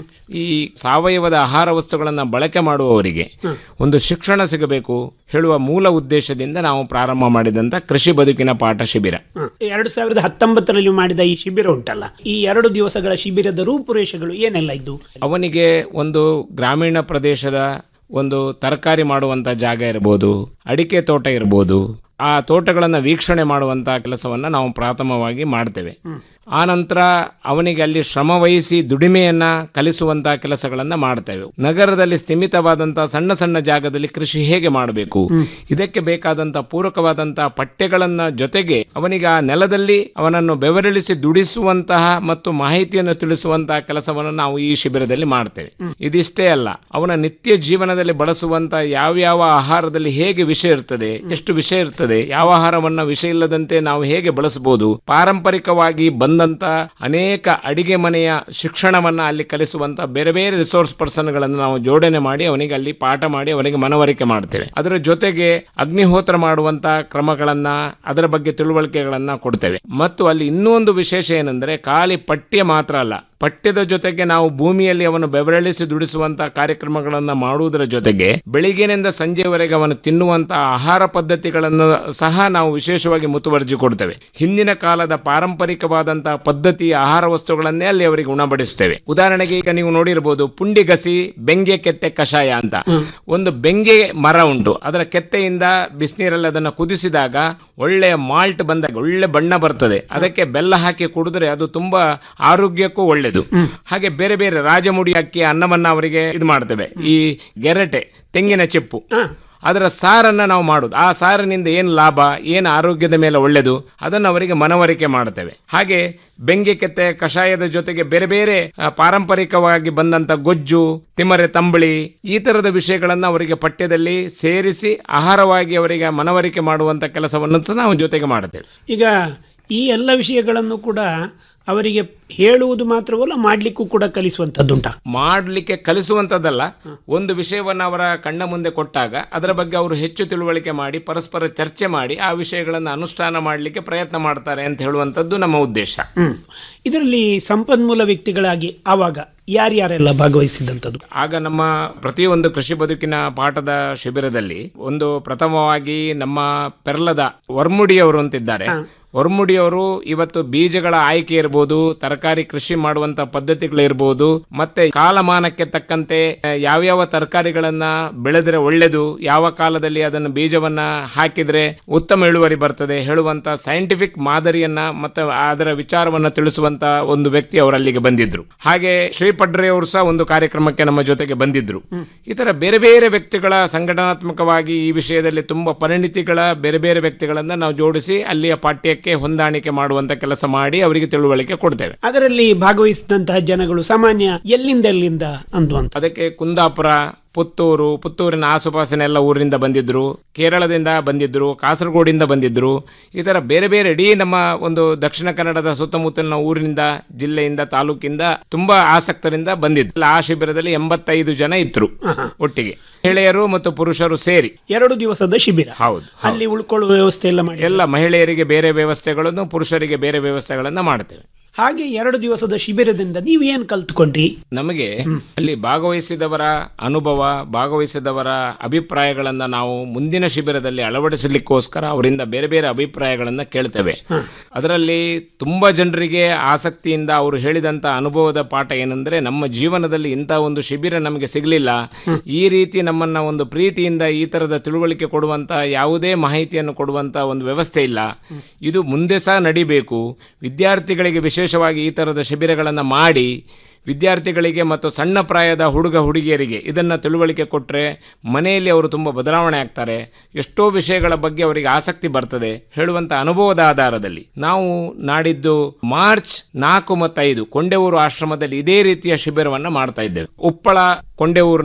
ಈ ಸಾವಯವದ ಆಹಾರ ವಸ್ತುಗಳನ್ನು ಬಳಕೆ ಮಾಡುವವರಿಗೆ ಒಂದು ಶಿಕ್ಷಣ ಸಿಗಬೇಕು ಹೇಳುವ ಮೂಲ ಉದ್ದೇಶದಿಂದ ನಾವು ಪ್ರಾರಂಭ ಮಾಡಿದಂತ ಕೃಷಿ ಬದುಕಿನ ಪಾಠ ಶಿಬಿರ ಎರಡು ಸಾವಿರದ ಹತ್ತೊಂಬತ್ತರಲ್ಲಿ ಮಾಡಿದ ಈ ಶಿಬಿರ ಉಂಟಲ್ಲ ಈ ಎರಡು ದಿವಸಗಳ ಶಿಬಿರದ ರೂಪುರೇಷೆಗಳು ಏನೆಲ್ಲ ಇದ್ದು ಅವನಿಗೆ ಒಂದು ಗ್ರಾಮೀಣ ಪ್ರದೇಶದ ಒಂದು ತರಕಾರಿ ಮಾಡುವಂತ ಜಾಗ ಇರ್ಬೋದು ಅಡಿಕೆ ತೋಟ ಇರ್ಬೋದು ಆ ತೋಟಗಳನ್ನು ವೀಕ್ಷಣೆ ಮಾಡುವಂತ ಕೆಲಸವನ್ನ ನಾವು ಪ್ರಾಥಮವಾಗಿ ಮಾಡ್ತೇವೆ ಆ ನಂತರ ಅವನಿಗೆ ಅಲ್ಲಿ ಶ್ರಮ ವಹಿಸಿ ದುಡಿಮೆಯನ್ನ ಕಲಿಸುವಂತ ಕೆಲಸಗಳನ್ನ ಮಾಡ್ತೇವೆ ನಗರದಲ್ಲಿ ಸ್ಥಿಮಿತವಾದಂತ ಸಣ್ಣ ಸಣ್ಣ ಜಾಗದಲ್ಲಿ ಕೃಷಿ ಹೇಗೆ ಮಾಡಬೇಕು ಇದಕ್ಕೆ ಬೇಕಾದಂತ ಪೂರಕವಾದಂತ ಪಠ್ಯಗಳನ್ನ ಜೊತೆಗೆ ಅವನಿಗೆ ಆ ನೆಲದಲ್ಲಿ ಅವನನ್ನು ಬೆವರಿಳಿಸಿ ದುಡಿಸುವಂತಹ ಮತ್ತು ಮಾಹಿತಿಯನ್ನು ತಿಳಿಸುವಂತಹ ಕೆಲಸವನ್ನು ನಾವು ಈ ಶಿಬಿರದಲ್ಲಿ ಮಾಡ್ತೇವೆ ಇದಿಷ್ಟೇ ಅಲ್ಲ ಅವನ ನಿತ್ಯ ಜೀವನದಲ್ಲಿ ಬಳಸುವಂತ ಯಾವ್ಯಾವ ಆಹಾರದಲ್ಲಿ ಹೇಗೆ ವಿಷ ಇರ್ತದೆ ಎಷ್ಟು ವಿಷ ಇರ್ತದೆ ಯಾವ ಆಹಾರವನ್ನ ವಿಷ ಇಲ್ಲದಂತೆ ನಾವು ಹೇಗೆ ಬಳಸಬಹುದು ಪಾರಂಪರಿಕವಾಗಿ ಬಂದಂತ ಅನೇಕ ಅಡಿಗೆ ಮನೆಯ ಶಿಕ್ಷಣವನ್ನ ಅಲ್ಲಿ ಕಲಿಸುವಂತ ಬೇರೆ ಬೇರೆ ರಿಸೋರ್ಸ್ ಪರ್ಸನ್ಗಳನ್ನು ನಾವು ಜೋಡಣೆ ಮಾಡಿ ಅವನಿಗೆ ಅಲ್ಲಿ ಪಾಠ ಮಾಡಿ ಅವನಿಗೆ ಮನವರಿಕೆ ಮಾಡ್ತೇವೆ ಅದರ ಜೊತೆಗೆ ಅಗ್ನಿಹೋತ್ರ ಮಾಡುವಂತ ಕ್ರಮಗಳನ್ನ ಅದರ ಬಗ್ಗೆ ತಿಳುವಳಿಕೆಗಳನ್ನ ಕೊಡ್ತೇವೆ ಮತ್ತು ಅಲ್ಲಿ ಇನ್ನೂ ಒಂದು ವಿಶೇಷ ಏನಂದ್ರೆ ಖಾಲಿ ಪಠ್ಯ ಮಾತ್ರ ಅಲ್ಲ ಪಠ್ಯದ ಜೊತೆಗೆ ನಾವು ಭೂಮಿಯಲ್ಲಿ ಅವನು ಬೆವರಳಿಸಿ ದುಡಿಸುವಂತಹ ಕಾರ್ಯಕ್ರಮಗಳನ್ನು ಮಾಡುವುದರ ಜೊತೆಗೆ ಬೆಳಿಗ್ಗಿನಿಂದ ಸಂಜೆವರೆಗೆ ಅವನು ತಿನ್ನುವಂತಹ ಆಹಾರ ಪದ್ಧತಿಗಳನ್ನು ಸಹ ನಾವು ವಿಶೇಷವಾಗಿ ಮುತುವರ್ಜಿ ಕೊಡ್ತೇವೆ ಹಿಂದಿನ ಕಾಲದ ಪಾರಂಪರಿಕವಾದಂತಹ ಪದ್ಧತಿಯ ಆಹಾರ ವಸ್ತುಗಳನ್ನೇ ಅಲ್ಲಿ ಅವರಿಗೆ ಉಣಬಡಿಸ್ತೇವೆ ಉದಾಹರಣೆಗೆ ಈಗ ನೀವು ನೋಡಿರಬಹುದು ಪುಂಡಿಗಸಿ ಬೆಂಗೆ ಕೆತ್ತೆ ಕಷಾಯ ಅಂತ ಒಂದು ಬೆಂಗೆ ಮರ ಉಂಟು ಅದರ ಕೆತ್ತೆಯಿಂದ ಬಿಸಿನೀರಲ್ಲಿ ಅದನ್ನು ಕುದಿಸಿದಾಗ ಒಳ್ಳೆಯ ಮಾಲ್ಟ್ ಬಂದಾಗ ಒಳ್ಳೆ ಬಣ್ಣ ಬರ್ತದೆ ಅದಕ್ಕೆ ಬೆಲ್ಲ ಹಾಕಿ ಕುಡಿದ್ರೆ ಅದು ತುಂಬಾ ಆರೋಗ್ಯಕ್ಕೂ ಒಳ್ಳೆಯದು ಹಾಗೆ ಬೇರೆ ಬೇರೆ ರಾಜಮುಡಿ ಅಕ್ಕಿ ಅನ್ನವನ್ನ ಅವರಿಗೆ ಇದು ಮಾಡ್ತೇವೆ ಈ ಗೆರಟೆ ತೆಂಗಿನ ಚಿಪ್ಪು ಅದರ ಸಾರನ್ನ ನಾವು ಮಾಡುದು ಆ ಸಾರಿನಿಂದ ಏನು ಲಾಭ ಏನು ಆರೋಗ್ಯದ ಮೇಲೆ ಒಳ್ಳೆಯದು ಅದನ್ನು ಅವರಿಗೆ ಮನವರಿಕೆ ಮಾಡುತ್ತೇವೆ ಹಾಗೆ ಬೆಂಗೆ ಕೆತ್ತೆ ಕಷಾಯದ ಜೊತೆಗೆ ಬೇರೆ ಬೇರೆ ಆ, ಪಾರಂಪರಿಕವಾಗಿ ಬಂದಂತ ಗೊಜ್ಜು ತಿಮರೆ ತಂಬಳಿ ಈ ತರದ ವಿಷಯಗಳನ್ನು ಅವರಿಗೆ ಪಠ್ಯದಲ್ಲಿ ಸೇರಿಸಿ ಆಹಾರವಾಗಿ ಅವರಿಗೆ ಮನವರಿಕೆ ಮಾಡುವಂತ ಕೆಲಸವನ್ನು ಸಹ ನಾವು ಜೊತೆಗೆ ಮಾಡುತ್ತೇವೆ ಈಗ ಈ ಎಲ್ಲ ವಿಷಯಗಳನ್ನು ಕೂಡ ಅವರಿಗೆ ಹೇಳುವುದು ಮಾತ್ರವಲ್ಲ ಮಾಡಲಿಕ್ಕೂ ಕೂಡ ಕಲಿಸುವಂಥದ್ದುಂಟ ಮಾಡಲಿಕ್ಕೆ ಕಲಿಸುವಂಥದ್ದಲ್ಲ ಒಂದು ವಿಷಯವನ್ನು ಅವರ ಕಣ್ಣ ಮುಂದೆ ಕೊಟ್ಟಾಗ ಅದರ ಬಗ್ಗೆ ಅವರು ಹೆಚ್ಚು ತಿಳುವಳಿಕೆ ಮಾಡಿ ಪರಸ್ಪರ ಚರ್ಚೆ ಮಾಡಿ ಆ ವಿಷಯಗಳನ್ನು ಅನುಷ್ಠಾನ ಮಾಡಲಿಕ್ಕೆ ಪ್ರಯತ್ನ ಮಾಡ್ತಾರೆ ಅಂತ ಹೇಳುವಂಥದ್ದು ನಮ್ಮ ಉದ್ದೇಶ ಹ್ಮ್ ಇದರಲ್ಲಿ ಸಂಪನ್ಮೂಲ ವ್ಯಕ್ತಿಗಳಾಗಿ ಆವಾಗ ಯಾರ್ಯಾರೆಲ್ಲ ಭಾಗವಹಿಸಿದಂಥದ್ದು ಆಗ ನಮ್ಮ ಪ್ರತಿಯೊಂದು ಕೃಷಿ ಬದುಕಿನ ಪಾಠದ ಶಿಬಿರದಲ್ಲಿ ಒಂದು ಪ್ರಥಮವಾಗಿ ನಮ್ಮ ಪೆರ್ಲದ ವರ್ಮುಡಿಯವರು ಅಂತಿದ್ದಾರೆ ಹೊರಮುಡಿಯವರು ಇವತ್ತು ಬೀಜಗಳ ಆಯ್ಕೆ ಇರ್ಬೋದು ತರಕಾರಿ ಕೃಷಿ ಮಾಡುವಂತ ಪದ್ಧತಿಗಳಿರ್ಬೋದು ಮತ್ತೆ ಕಾಲಮಾನಕ್ಕೆ ತಕ್ಕಂತೆ ಆ, ಯಾವ್ಯಾವ ತರಕಾರಿಗಳನ್ನ ಬೆಳೆದ್ರೆ ಒಳ್ಳೆದು ಯಾವ ಕಾಲದಲ್ಲಿ ಅದನ್ನು ಬೀಜವನ್ನ ಹಾಕಿದ್ರೆ ಉತ್ತಮ ಇಳುವರಿ ಬರ್ತದೆ ಹೇಳುವಂತ ಸೈಂಟಿಫಿಕ್ ಮಾದರಿಯನ್ನ ಮತ್ತೆ ಅದರ ವಿಚಾರವನ್ನ ತಿಳಿಸುವಂತ ಒಂದು ವ್ಯಕ್ತಿ ಅವರು ಅಲ್ಲಿಗೆ ಬಂದಿದ್ರು ಹಾಗೆ ಶ್ರೀ ಪಡ್ರೆ ಅವರು ಸಹ ಒಂದು ಕಾರ್ಯಕ್ರಮಕ್ಕೆ ನಮ್ಮ ಜೊತೆಗೆ ಬಂದಿದ್ರು ಈ ತರ ಬೇರೆ ಬೇರೆ ವ್ಯಕ್ತಿಗಳ ಸಂಘಟನಾತ್ಮಕವಾಗಿ ಈ ವಿಷಯದಲ್ಲಿ ತುಂಬಾ ಪರಿಣಿತಿಗಳ ಬೇರೆ ಬೇರೆ ವ್ಯಕ್ತಿಗಳನ್ನ ನಾವು ಜೋಡಿಸಿ ಅಲ್ಲಿಯ ಪಾಠ್ಯಕ್ಕೆ ಹೊಂದಾಣಿಕೆ ಮಾಡುವಂತ ಕೆಲಸ ಮಾಡಿ ಅವರಿಗೆ ತಿಳುವಳಿಕೆ ಕೊಡ್ತೇವೆ ಅದರಲ್ಲಿ ಭಾಗವಹಿಸಿದಂತಹ ಜನಗಳು ಸಾಮಾನ್ಯ ಎಲ್ಲಿಂದ ಎಲ್ಲಿಂದ ಅಂದುವಂತ ಅದಕ್ಕೆ ಕುಂದಾಪುರ ಪುತ್ತೂರು ಪುತ್ತೂರಿನ ಆಸುಪಾಸಿನ ಎಲ್ಲ ಊರಿನಿಂದ ಬಂದಿದ್ರು ಕೇರಳದಿಂದ ಬಂದಿದ್ರು ಕಾಸರಗೋಡಿಂದ ಬಂದಿದ್ರು ಈ ಥರ ಬೇರೆ ಬೇರೆ ಇಡೀ ನಮ್ಮ ಒಂದು ದಕ್ಷಿಣ ಕನ್ನಡದ ಸುತ್ತಮುತ್ತಲಿನ ಊರಿನಿಂದ ಜಿಲ್ಲೆಯಿಂದ ತಾಲೂಕಿಂದ ತುಂಬಾ ಆಸಕ್ತರಿಂದ ಬಂದಿದ್ರು ಆ ಶಿಬಿರದಲ್ಲಿ ಎಂಬತ್ತೈದು ಜನ ಇದ್ರು ಒಟ್ಟಿಗೆ ಮಹಿಳೆಯರು ಮತ್ತು ಪುರುಷರು ಸೇರಿ ಎರಡು ದಿವಸದ ಶಿಬಿರ ಹೌದು ಅಲ್ಲಿ ಉಳ್ಕೊಳ್ಳುವ ವ್ಯವಸ್ಥೆ ಎಲ್ಲ ಮಾಡಿ ಎಲ್ಲ ಮಹಿಳೆಯರಿಗೆ ಬೇರೆ ವ್ಯವಸ್ಥೆಗಳನ್ನು ಪುರುಷರಿಗೆ ಬೇರೆ ವ್ಯವಸ್ಥೆಗಳನ್ನ ಮಾಡ್ತೇವೆ ಹಾಗೆ ಎರಡು ದಿವಸದ ಶಿಬಿರದಿಂದ ನೀವು ಏನ್ ಕಲ್ತ್ಕೊಂಡ್ರಿ ನಮಗೆ ಅಲ್ಲಿ ಭಾಗವಹಿಸಿದವರ ಅನುಭವ ಭಾಗವಹಿಸಿದವರ ಅಭಿಪ್ರಾಯಗಳನ್ನು ನಾವು ಮುಂದಿನ ಶಿಬಿರದಲ್ಲಿ ಅಳವಡಿಸಲಿಕ್ಕೋಸ್ಕರ ಅವರಿಂದ ಬೇರೆ ಬೇರೆ ಅಭಿಪ್ರಾಯಗಳನ್ನು ಕೇಳ್ತೇವೆ ಅದರಲ್ಲಿ ತುಂಬ ಜನರಿಗೆ ಆಸಕ್ತಿಯಿಂದ ಅವರು ಹೇಳಿದಂಥ ಅನುಭವದ ಪಾಠ ಏನಂದ್ರೆ ನಮ್ಮ ಜೀವನದಲ್ಲಿ ಇಂಥ ಒಂದು ಶಿಬಿರ ನಮಗೆ ಸಿಗಲಿಲ್ಲ ಈ ರೀತಿ ನಮ್ಮನ್ನ ಒಂದು ಪ್ರೀತಿಯಿಂದ ಈ ತರದ ತಿಳುವಳಿಕೆ ಕೊಡುವಂತ ಯಾವುದೇ ಮಾಹಿತಿಯನ್ನು ಕೊಡುವಂತ ಒಂದು ವ್ಯವಸ್ಥೆ ಇಲ್ಲ ಇದು ಮುಂದೆ ಸಹ ನಡಿಬೇಕು ವಿದ್ಯಾರ್ಥಿಗಳಿಗೆ ವಿಶೇಷವಾಗಿ ಈ ತರದ ಶಿಬಿರಗಳನ್ನು ಮಾಡಿ ವಿದ್ಯಾರ್ಥಿಗಳಿಗೆ ಮತ್ತು ಸಣ್ಣ ಪ್ರಾಯದ ಹುಡುಗ ಹುಡುಗಿಯರಿಗೆ ಇದನ್ನು ತಿಳುವಳಿಕೆ ಕೊಟ್ಟರೆ ಮನೆಯಲ್ಲಿ ಅವರು ತುಂಬ ಬದಲಾವಣೆ ಆಗ್ತಾರೆ ಎಷ್ಟೋ ವಿಷಯಗಳ ಬಗ್ಗೆ ಅವರಿಗೆ ಆಸಕ್ತಿ ಬರ್ತದೆ ಹೇಳುವಂಥ ಅನುಭವದ ಆಧಾರದಲ್ಲಿ ನಾವು ನಾಡಿದ್ದು ಮಾರ್ಚ್ ನಾಲ್ಕು ಮತ್ತು ಐದು ಕೊಂಡೆಊರು ಆಶ್ರಮದಲ್ಲಿ ಇದೇ ರೀತಿಯ ಶಿಬಿರವನ್ನು ಮಾಡ್ತಾ ಇದ್ದೇವೆ ಉಪ್ಪಳ ಕೊಂಡೆಊರಿನ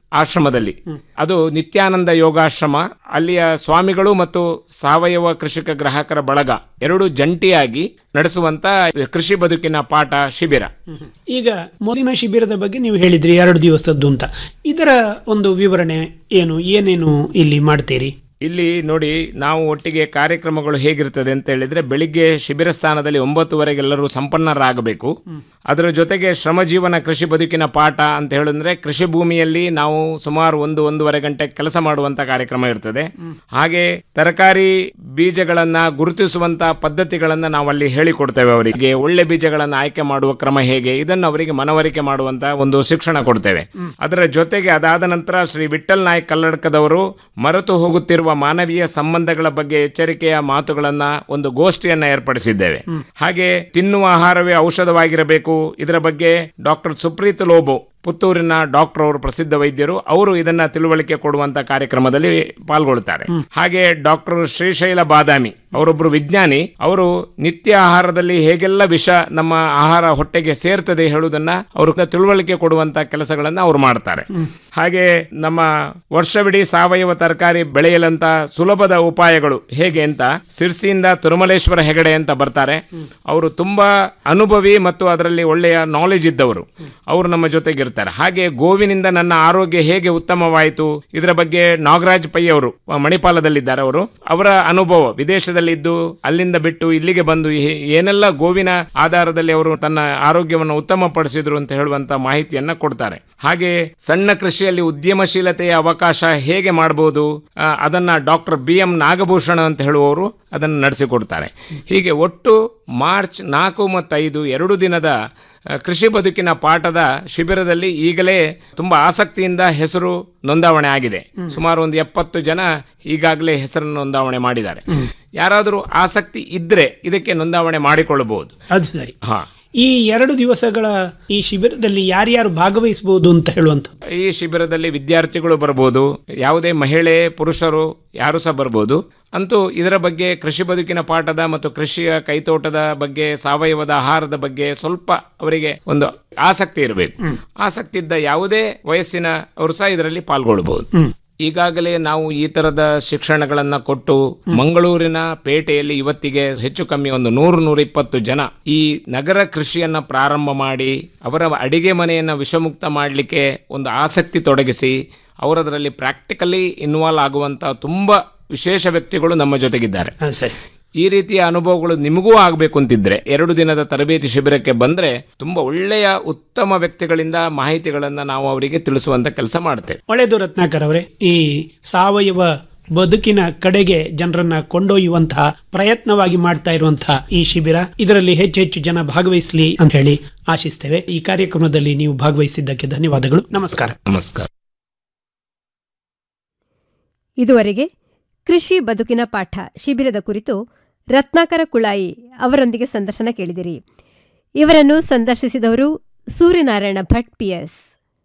ಆಶ್ರಮದಲ್ಲಿ ಅದು ನಿತ್ಯಾನಂದ ಯೋಗಾಶ್ರಮ ಅಲ್ಲಿಯ ಸ್ವಾಮಿಗಳು ಮತ್ತು ಸಾವಯವ ಕೃಷಿಕ ಗ್ರಾಹಕರ ಬಳಗ ಎರಡು ಜಂಟಿಯಾಗಿ ನಡೆಸುವಂತ ಕೃಷಿ ಬದುಕಿನ ಪಾಠ ಶಿಬಿರ ಈಗ ಮೊದಲಿನ ಶಿಬಿರದ ಬಗ್ಗೆ ನೀವು ಹೇಳಿದ್ರಿ ಎರಡು ದಿವಸದ್ದು ಅಂತ ಇದರ ಒಂದು ವಿವರಣೆ ಏನು ಏನೇನು ಇಲ್ಲಿ ಮಾಡ್ತೀರಿ ಇಲ್ಲಿ ನೋಡಿ ನಾವು ಒಟ್ಟಿಗೆ ಕಾರ್ಯಕ್ರಮಗಳು ಹೇಗಿರ್ತದೆ ಅಂತ ಹೇಳಿದ್ರೆ ಬೆಳಿಗ್ಗೆ ಶಿಬಿರ ಸ್ಥಾನದಲ್ಲಿ ಒಂಬತ್ತುವರೆಗೆ ಎಲ್ಲರೂ ಸಂಪನ್ನರಾಗಬೇಕು ಅದರ ಜೊತೆಗೆ ಶ್ರಮಜೀವನ ಕೃಷಿ ಬದುಕಿನ ಪಾಠ ಅಂತ ಹೇಳಿದ್ರೆ ಕೃಷಿ ಭೂಮಿಯಲ್ಲಿ ನಾವು ಸುಮಾರು ಒಂದು ಒಂದೂವರೆ ಗಂಟೆ ಕೆಲಸ ಮಾಡುವಂತ ಕಾರ್ಯಕ್ರಮ ಇರ್ತದೆ ಹಾಗೆ ತರಕಾರಿ ಬೀಜಗಳನ್ನ ಗುರುತಿಸುವಂತ ಪದ್ಧತಿಗಳನ್ನ ನಾವು ಅಲ್ಲಿ ಹೇಳಿಕೊಡ್ತೇವೆ ಅವರಿಗೆ ಒಳ್ಳೆ ಬೀಜಗಳನ್ನ ಆಯ್ಕೆ ಮಾಡುವ ಕ್ರಮ ಹೇಗೆ ಇದನ್ನು ಅವರಿಗೆ ಮನವರಿಕೆ ಮಾಡುವಂತ ಒಂದು ಶಿಕ್ಷಣ ಕೊಡ್ತೇವೆ ಅದರ ಜೊತೆಗೆ ಅದಾದ ನಂತರ ಶ್ರೀ ವಿಠಲ್ ನಾಯ್ಕ್ ಕಲ್ಲಡ್ಕದವರು ಮರೆತು ಹೋಗುತ್ತಿರುವ ಮಾನವೀಯ ಸಂಬಂಧಗಳ ಬಗ್ಗೆ ಎಚ್ಚರಿಕೆಯ ಮಾತುಗಳನ್ನ ಒಂದು ಗೋಷ್ಠಿಯನ್ನ ಏರ್ಪಡಿಸಿದ್ದೇವೆ ಹಾಗೆ ತಿನ್ನುವ ಆಹಾರವೇ ಔಷಧವಾಗಿರಬೇಕು ಇದರ ಬಗ್ಗೆ ಡಾಕ್ಟರ್ ಸುಪ್ರೀತ್ ಲೋಬೋ ಪುತ್ತೂರಿನ ಡಾಕ್ಟರ್ ಅವರು ಪ್ರಸಿದ್ಧ ವೈದ್ಯರು ಅವರು ಇದನ್ನ ತಿಳುವಳಿಕೆ ಕೊಡುವಂತ ಕಾರ್ಯಕ್ರಮದಲ್ಲಿ ಪಾಲ್ಗೊಳ್ತಾರೆ ಹಾಗೆ ಡಾಕ್ಟರ್ ಶ್ರೀಶೈಲ ಬಾದಾಮಿ ಅವರೊಬ್ಬರು ವಿಜ್ಞಾನಿ ಅವರು ನಿತ್ಯ ಆಹಾರದಲ್ಲಿ ಹೇಗೆಲ್ಲ ವಿಷ ನಮ್ಮ ಆಹಾರ ಹೊಟ್ಟೆಗೆ ಸೇರ್ತದೆ ಹೇಳುವುದನ್ನ ಅವರು ತಿಳುವಳಿಕೆ ಕೊಡುವಂತ ಕೆಲಸಗಳನ್ನ ಅವರು ಮಾಡ್ತಾರೆ ಹಾಗೆ ನಮ್ಮ ವರ್ಷವಿಡೀ ಸಾವಯವ ತರಕಾರಿ ಬೆಳೆಯಲಂತ ಸುಲಭದ ಉಪಾಯಗಳು ಹೇಗೆ ಅಂತ ಸಿರ್ಸಿಯಿಂದ ತಿರುಮಲೇಶ್ವರ ಹೆಗಡೆ ಅಂತ ಬರ್ತಾರೆ ಅವರು ತುಂಬಾ ಅನುಭವಿ ಮತ್ತು ಅದರಲ್ಲಿ ಒಳ್ಳೆಯ ನಾಲೆಜ್ ಇದ್ದವರು ಅವರು ನಮ್ಮ ಜೊತೆಗೆ ಇರ್ತಾರೆ ಹಾಗೆ ಗೋವಿನಿಂದ ನನ್ನ ಆರೋಗ್ಯ ಹೇಗೆ ಉತ್ತಮವಾಯಿತು ಇದರ ಬಗ್ಗೆ ನಾಗರಾಜ್ ಪೈ ಅವರು ಮಣಿಪಾಲದಲ್ಲಿದ್ದಾರೆ ಅವರು ಅವರ ಅನುಭವ ವಿದೇಶದಲ್ಲಿದ್ದು ಅಲ್ಲಿಂದ ಬಿಟ್ಟು ಇಲ್ಲಿಗೆ ಬಂದು ಹೇ- ಏನೆಲ್ಲ ಗೋವಿನ ಆಧಾರದಲ್ಲಿ ಅವರು ತನ್ನ ಆರೋಗ್ಯವನ್ನು ಉತ್ತಮಪಡಿಸಿದ್ರು ಅಂತ ಹೇಳುವಂತ ಮಾಹಿತಿಯನ್ನ ಕೊಡ್ತಾರೆ ಹಾಗೆ ಸಣ್ಣ ಕೃಷಿಯಲ್ಲಿ ಉದ್ಯಮಶೀಲತೆಯ ಅವಕಾಶ ಹೇಗೆ ಮಾಡಬಹುದು ಆ, ಅದನ್ನ ಡಾಕ್ಟರ್ ಬಿ ಎಂ ನಾಗಭೂಷಣ ಅಂತ ಹೇಳುವವರು ಅದನ್ನು ನಡೆಸಿಕೊಡ್ತಾರೆ ಹೀಗೆ ಒಟ್ಟು ಮಾರ್ಚ್ ನಾಲ್ಕು ಮತ್ತು ಐದು ಎರಡು ದಿನದ ಆ, ಕೃಷಿ ಬದುಕಿನ ಪಾಠದ ಶಿಬಿರದಲ್ಲಿ ಈಗಲೇ ತುಂಬಾ ಆಸಕ್ತಿಯಿಂದ ಹೆಸರು ನೋಂದಾವಣೆ ಆಗಿದೆ ಸುಮಾರು ಒಂದು ಎಪ್ಪತ್ತು ಜನ ಈಗಾಗಲೇ ಹೆಸರನ್ನು ನೋಂದಾವಣೆ ಮಾಡಿದ್ದಾರೆ ಯಾರಾದರೂ ಆಸಕ್ತಿ ಇದ್ರೆ ಇದಕ್ಕೆ ನೋಂದಾವಣೆ ಮಾಡಿಕೊಳ್ಳಬಹುದು ಅದು ಸರಿ ಹಾ ಈ ಎರಡು ದಿವಸಗಳ ಈ ಶಿಬಿರದಲ್ಲಿ ಯಾರ್ಯಾರು ಭಾಗವಹಿಸಬಹುದು ಅಂತ ಹೇಳುವಂತ ಈ ಶಿಬಿರದಲ್ಲಿ ವಿದ್ಯಾರ್ಥಿಗಳು ಬರ್ಬೋದು ಯಾವುದೇ ಮಹಿಳೆ ಪುರುಷರು ಯಾರು ಸಹ ಬರ್ಬೋದು ಅಂತೂ ಇದರ ಬಗ್ಗೆ ಕೃಷಿ ಬದುಕಿನ ಪಾಠದ ಮತ್ತು ಕೃಷಿಯ ಕೈತೋಟದ ಬಗ್ಗೆ ಸಾವಯವದ ಆಹಾರದ ಬಗ್ಗೆ ಸ್ವಲ್ಪ ಅವರಿಗೆ ಒಂದು ಆಸಕ್ತಿ ಇರಬೇಕು ಆಸಕ್ತಿ ಇದ್ದ ಯಾವುದೇ ವಯಸ್ಸಿನ ಅವರು ಸಹ ಇದರಲ್ಲಿ ಪಾಲ್ಗೊಳ್ಳಬಹುದು ಈಗಾಗಲೇ ನಾವು ಈ ತರದ ಶಿಕ್ಷಣಗಳನ್ನ ಕೊಟ್ಟು ಮಂಗಳೂರಿನ ಪೇಟೆಯಲ್ಲಿ ಇವತ್ತಿಗೆ ಹೆಚ್ಚು ಕಮ್ಮಿ ಒಂದು ನೂರು ನೂರ ಇಪ್ಪತ್ತು ಜನ ಈ ನಗರ ಕೃಷಿಯನ್ನ ಪ್ರಾರಂಭ ಮಾಡಿ ಅವರ ಅಡಿಗೆ ಮನೆಯನ್ನ ವಿಷಮುಕ್ತ ಮಾಡಲಿಕ್ಕೆ ಒಂದು ಆಸಕ್ತಿ ತೊಡಗಿಸಿ ಅವರದರಲ್ಲಿ ಪ್ರಾಕ್ಟಿಕಲಿ ಇನ್ವಾಲ್ವ್ ಆಗುವಂತ ತುಂಬಾ ವಿಶೇಷ ವ್ಯಕ್ತಿಗಳು ನಮ್ಮ ಜೊತೆಗಿದ್ದಾರೆ ಸರಿ ಈ ರೀತಿಯ ಅನುಭವಗಳು ನಿಮಗೂ ಆಗಬೇಕು ಅಂತಿದ್ರೆ ಎರಡು ದಿನದ ತರಬೇತಿ ಶಿಬಿರಕ್ಕೆ ಬಂದ್ರೆ ತುಂಬಾ ಒಳ್ಳೆಯ ಉತ್ತಮ ವ್ಯಕ್ತಿಗಳಿಂದ ಮಾಹಿತಿಗಳನ್ನ ನಾವು ಅವರಿಗೆ ತಿಳಿಸುವಂತ ಕೆಲಸ ಮಾಡ್ತೇವೆ ಒಳ್ಳೆಯದು ರತ್ನಾಕರ್ ಅವರೇ ಈ ಸಾವಯವ ಬದುಕಿನ ಕಡೆಗೆ ಜನರನ್ನ ಕೊಂಡೊಯ್ಯುವಂತಹ ಪ್ರಯತ್ನವಾಗಿ ಮಾಡ್ತಾ ಇರುವಂತಹ ಈ ಶಿಬಿರ ಇದರಲ್ಲಿ ಹೆಚ್ಚು ಹೆಚ್ಚು ಜನ ಭಾಗವಹಿಸಲಿ ಅಂತ ಹೇಳಿ ಆಶಿಸ್ತೇವೆ ಈ ಕಾರ್ಯಕ್ರಮದಲ್ಲಿ ನೀವು ಭಾಗವಹಿಸಿದ್ದಕ್ಕೆ ಧನ್ಯವಾದಗಳು ನಮಸ್ಕಾರ ನಮಸ್ಕಾರ ಇದುವರೆಗೆ ಕೃಷಿ ಬದುಕಿನ ಪಾಠ ಶಿಬಿರದ ಕುರಿತು ರತ್ನಾಕರ ಕುಳಾಯಿ ಅವರೊಂದಿಗೆ ಸಂದರ್ಶನ ಕೇಳಿದಿರಿ ಇವರನ್ನು ಸಂದರ್ಶಿಸಿದವರು ಸೂರ್ಯನಾರಾಯಣ ಭಟ್ ಪಿಎಸ್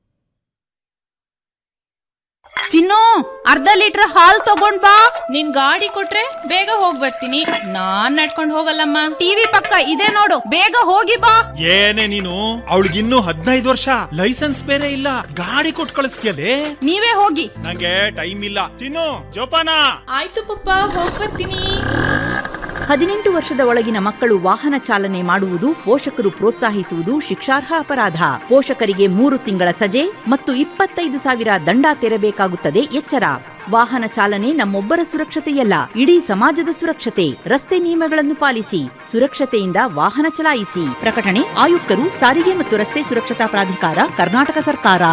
ಚಿನ್ನು ಅರ್ಧ ಲೀಟರ್ ಹಾಲ್ ತಗೊಂಡ್ ಬಾ ನಿನ್ ಗಾಡಿ ಕೊಟ್ರೆ ಬೇಗ ಹೋಗ್ ಬರ್ತೀನಿ ನಾನ್ ನಡ್ಕೊಂಡ್ ಹೋಗಲ್ಲಮ್ಮ ಟಿವಿ ಪಕ್ಕ ಇದೆ ನೋಡು ಬೇಗ ಹೋಗಿ ಬಾ ಏನೇ ನೀನು ಅವಳಿಗಿನ್ನೂ ಹದಿನೈದು ವರ್ಷ ಲೈಸೆನ್ಸ್ ಬೇರೆ ಇಲ್ಲ ಗಾಡಿ ಕೊಟ್ಟು ಕಳಿಸ್ತೀಯಲೇ ನೀವೇ ಹೋಗಿ ನಂಗೆ ಟೈಮ್ ಇಲ್ಲ ತಿನ್ನು ಜೋಪಾನ ಆಯ್ತು ಪಪ್ಪ ಹೋಗ್ ಬರ್ತೀನಿ ಹದಿನೆಂಟು ವರ್ಷದ ಒಳಗಿನ ಮಕ್ಕಳು ವಾಹನ ಚಾಲನೆ ಮಾಡುವುದು ಪೋಷಕರು ಪ್ರೋತ್ಸಾಹಿಸುವುದು ಶಿಕ್ಷಾರ್ಹ ಅಪರಾಧ ಪೋಷಕರಿಗೆ ಮೂರು ತಿಂಗಳ ಸಜೆ ಮತ್ತು ಇಪ್ಪತ್ತೈದು ಸಾವಿರ ದಂಡ ತೆರಬೇಕಾಗುತ್ತದೆ ಎಚ್ಚರ ವಾಹನ ಚಾಲನೆ ನಮ್ಮೊಬ್ಬರ ಸುರಕ್ಷತೆಯಲ್ಲ ಇಡೀ ಸಮಾಜದ ಸುರಕ್ಷತೆ ರಸ್ತೆ ನಿಯಮಗಳನ್ನು ಪಾಲಿಸಿ ಸುರಕ್ಷತೆಯಿಂದ ವಾಹನ ಚಲಾಯಿಸಿ ಪ್ರಕಟಣೆ ಆಯುಕ್ತರು ಸಾರಿಗೆ ಮತ್ತು ರಸ್ತೆ ಸುರಕ್ಷತಾ ಪ್ರಾಧಿಕಾರ ಕರ್ನಾಟಕ ಸರ್ಕಾರ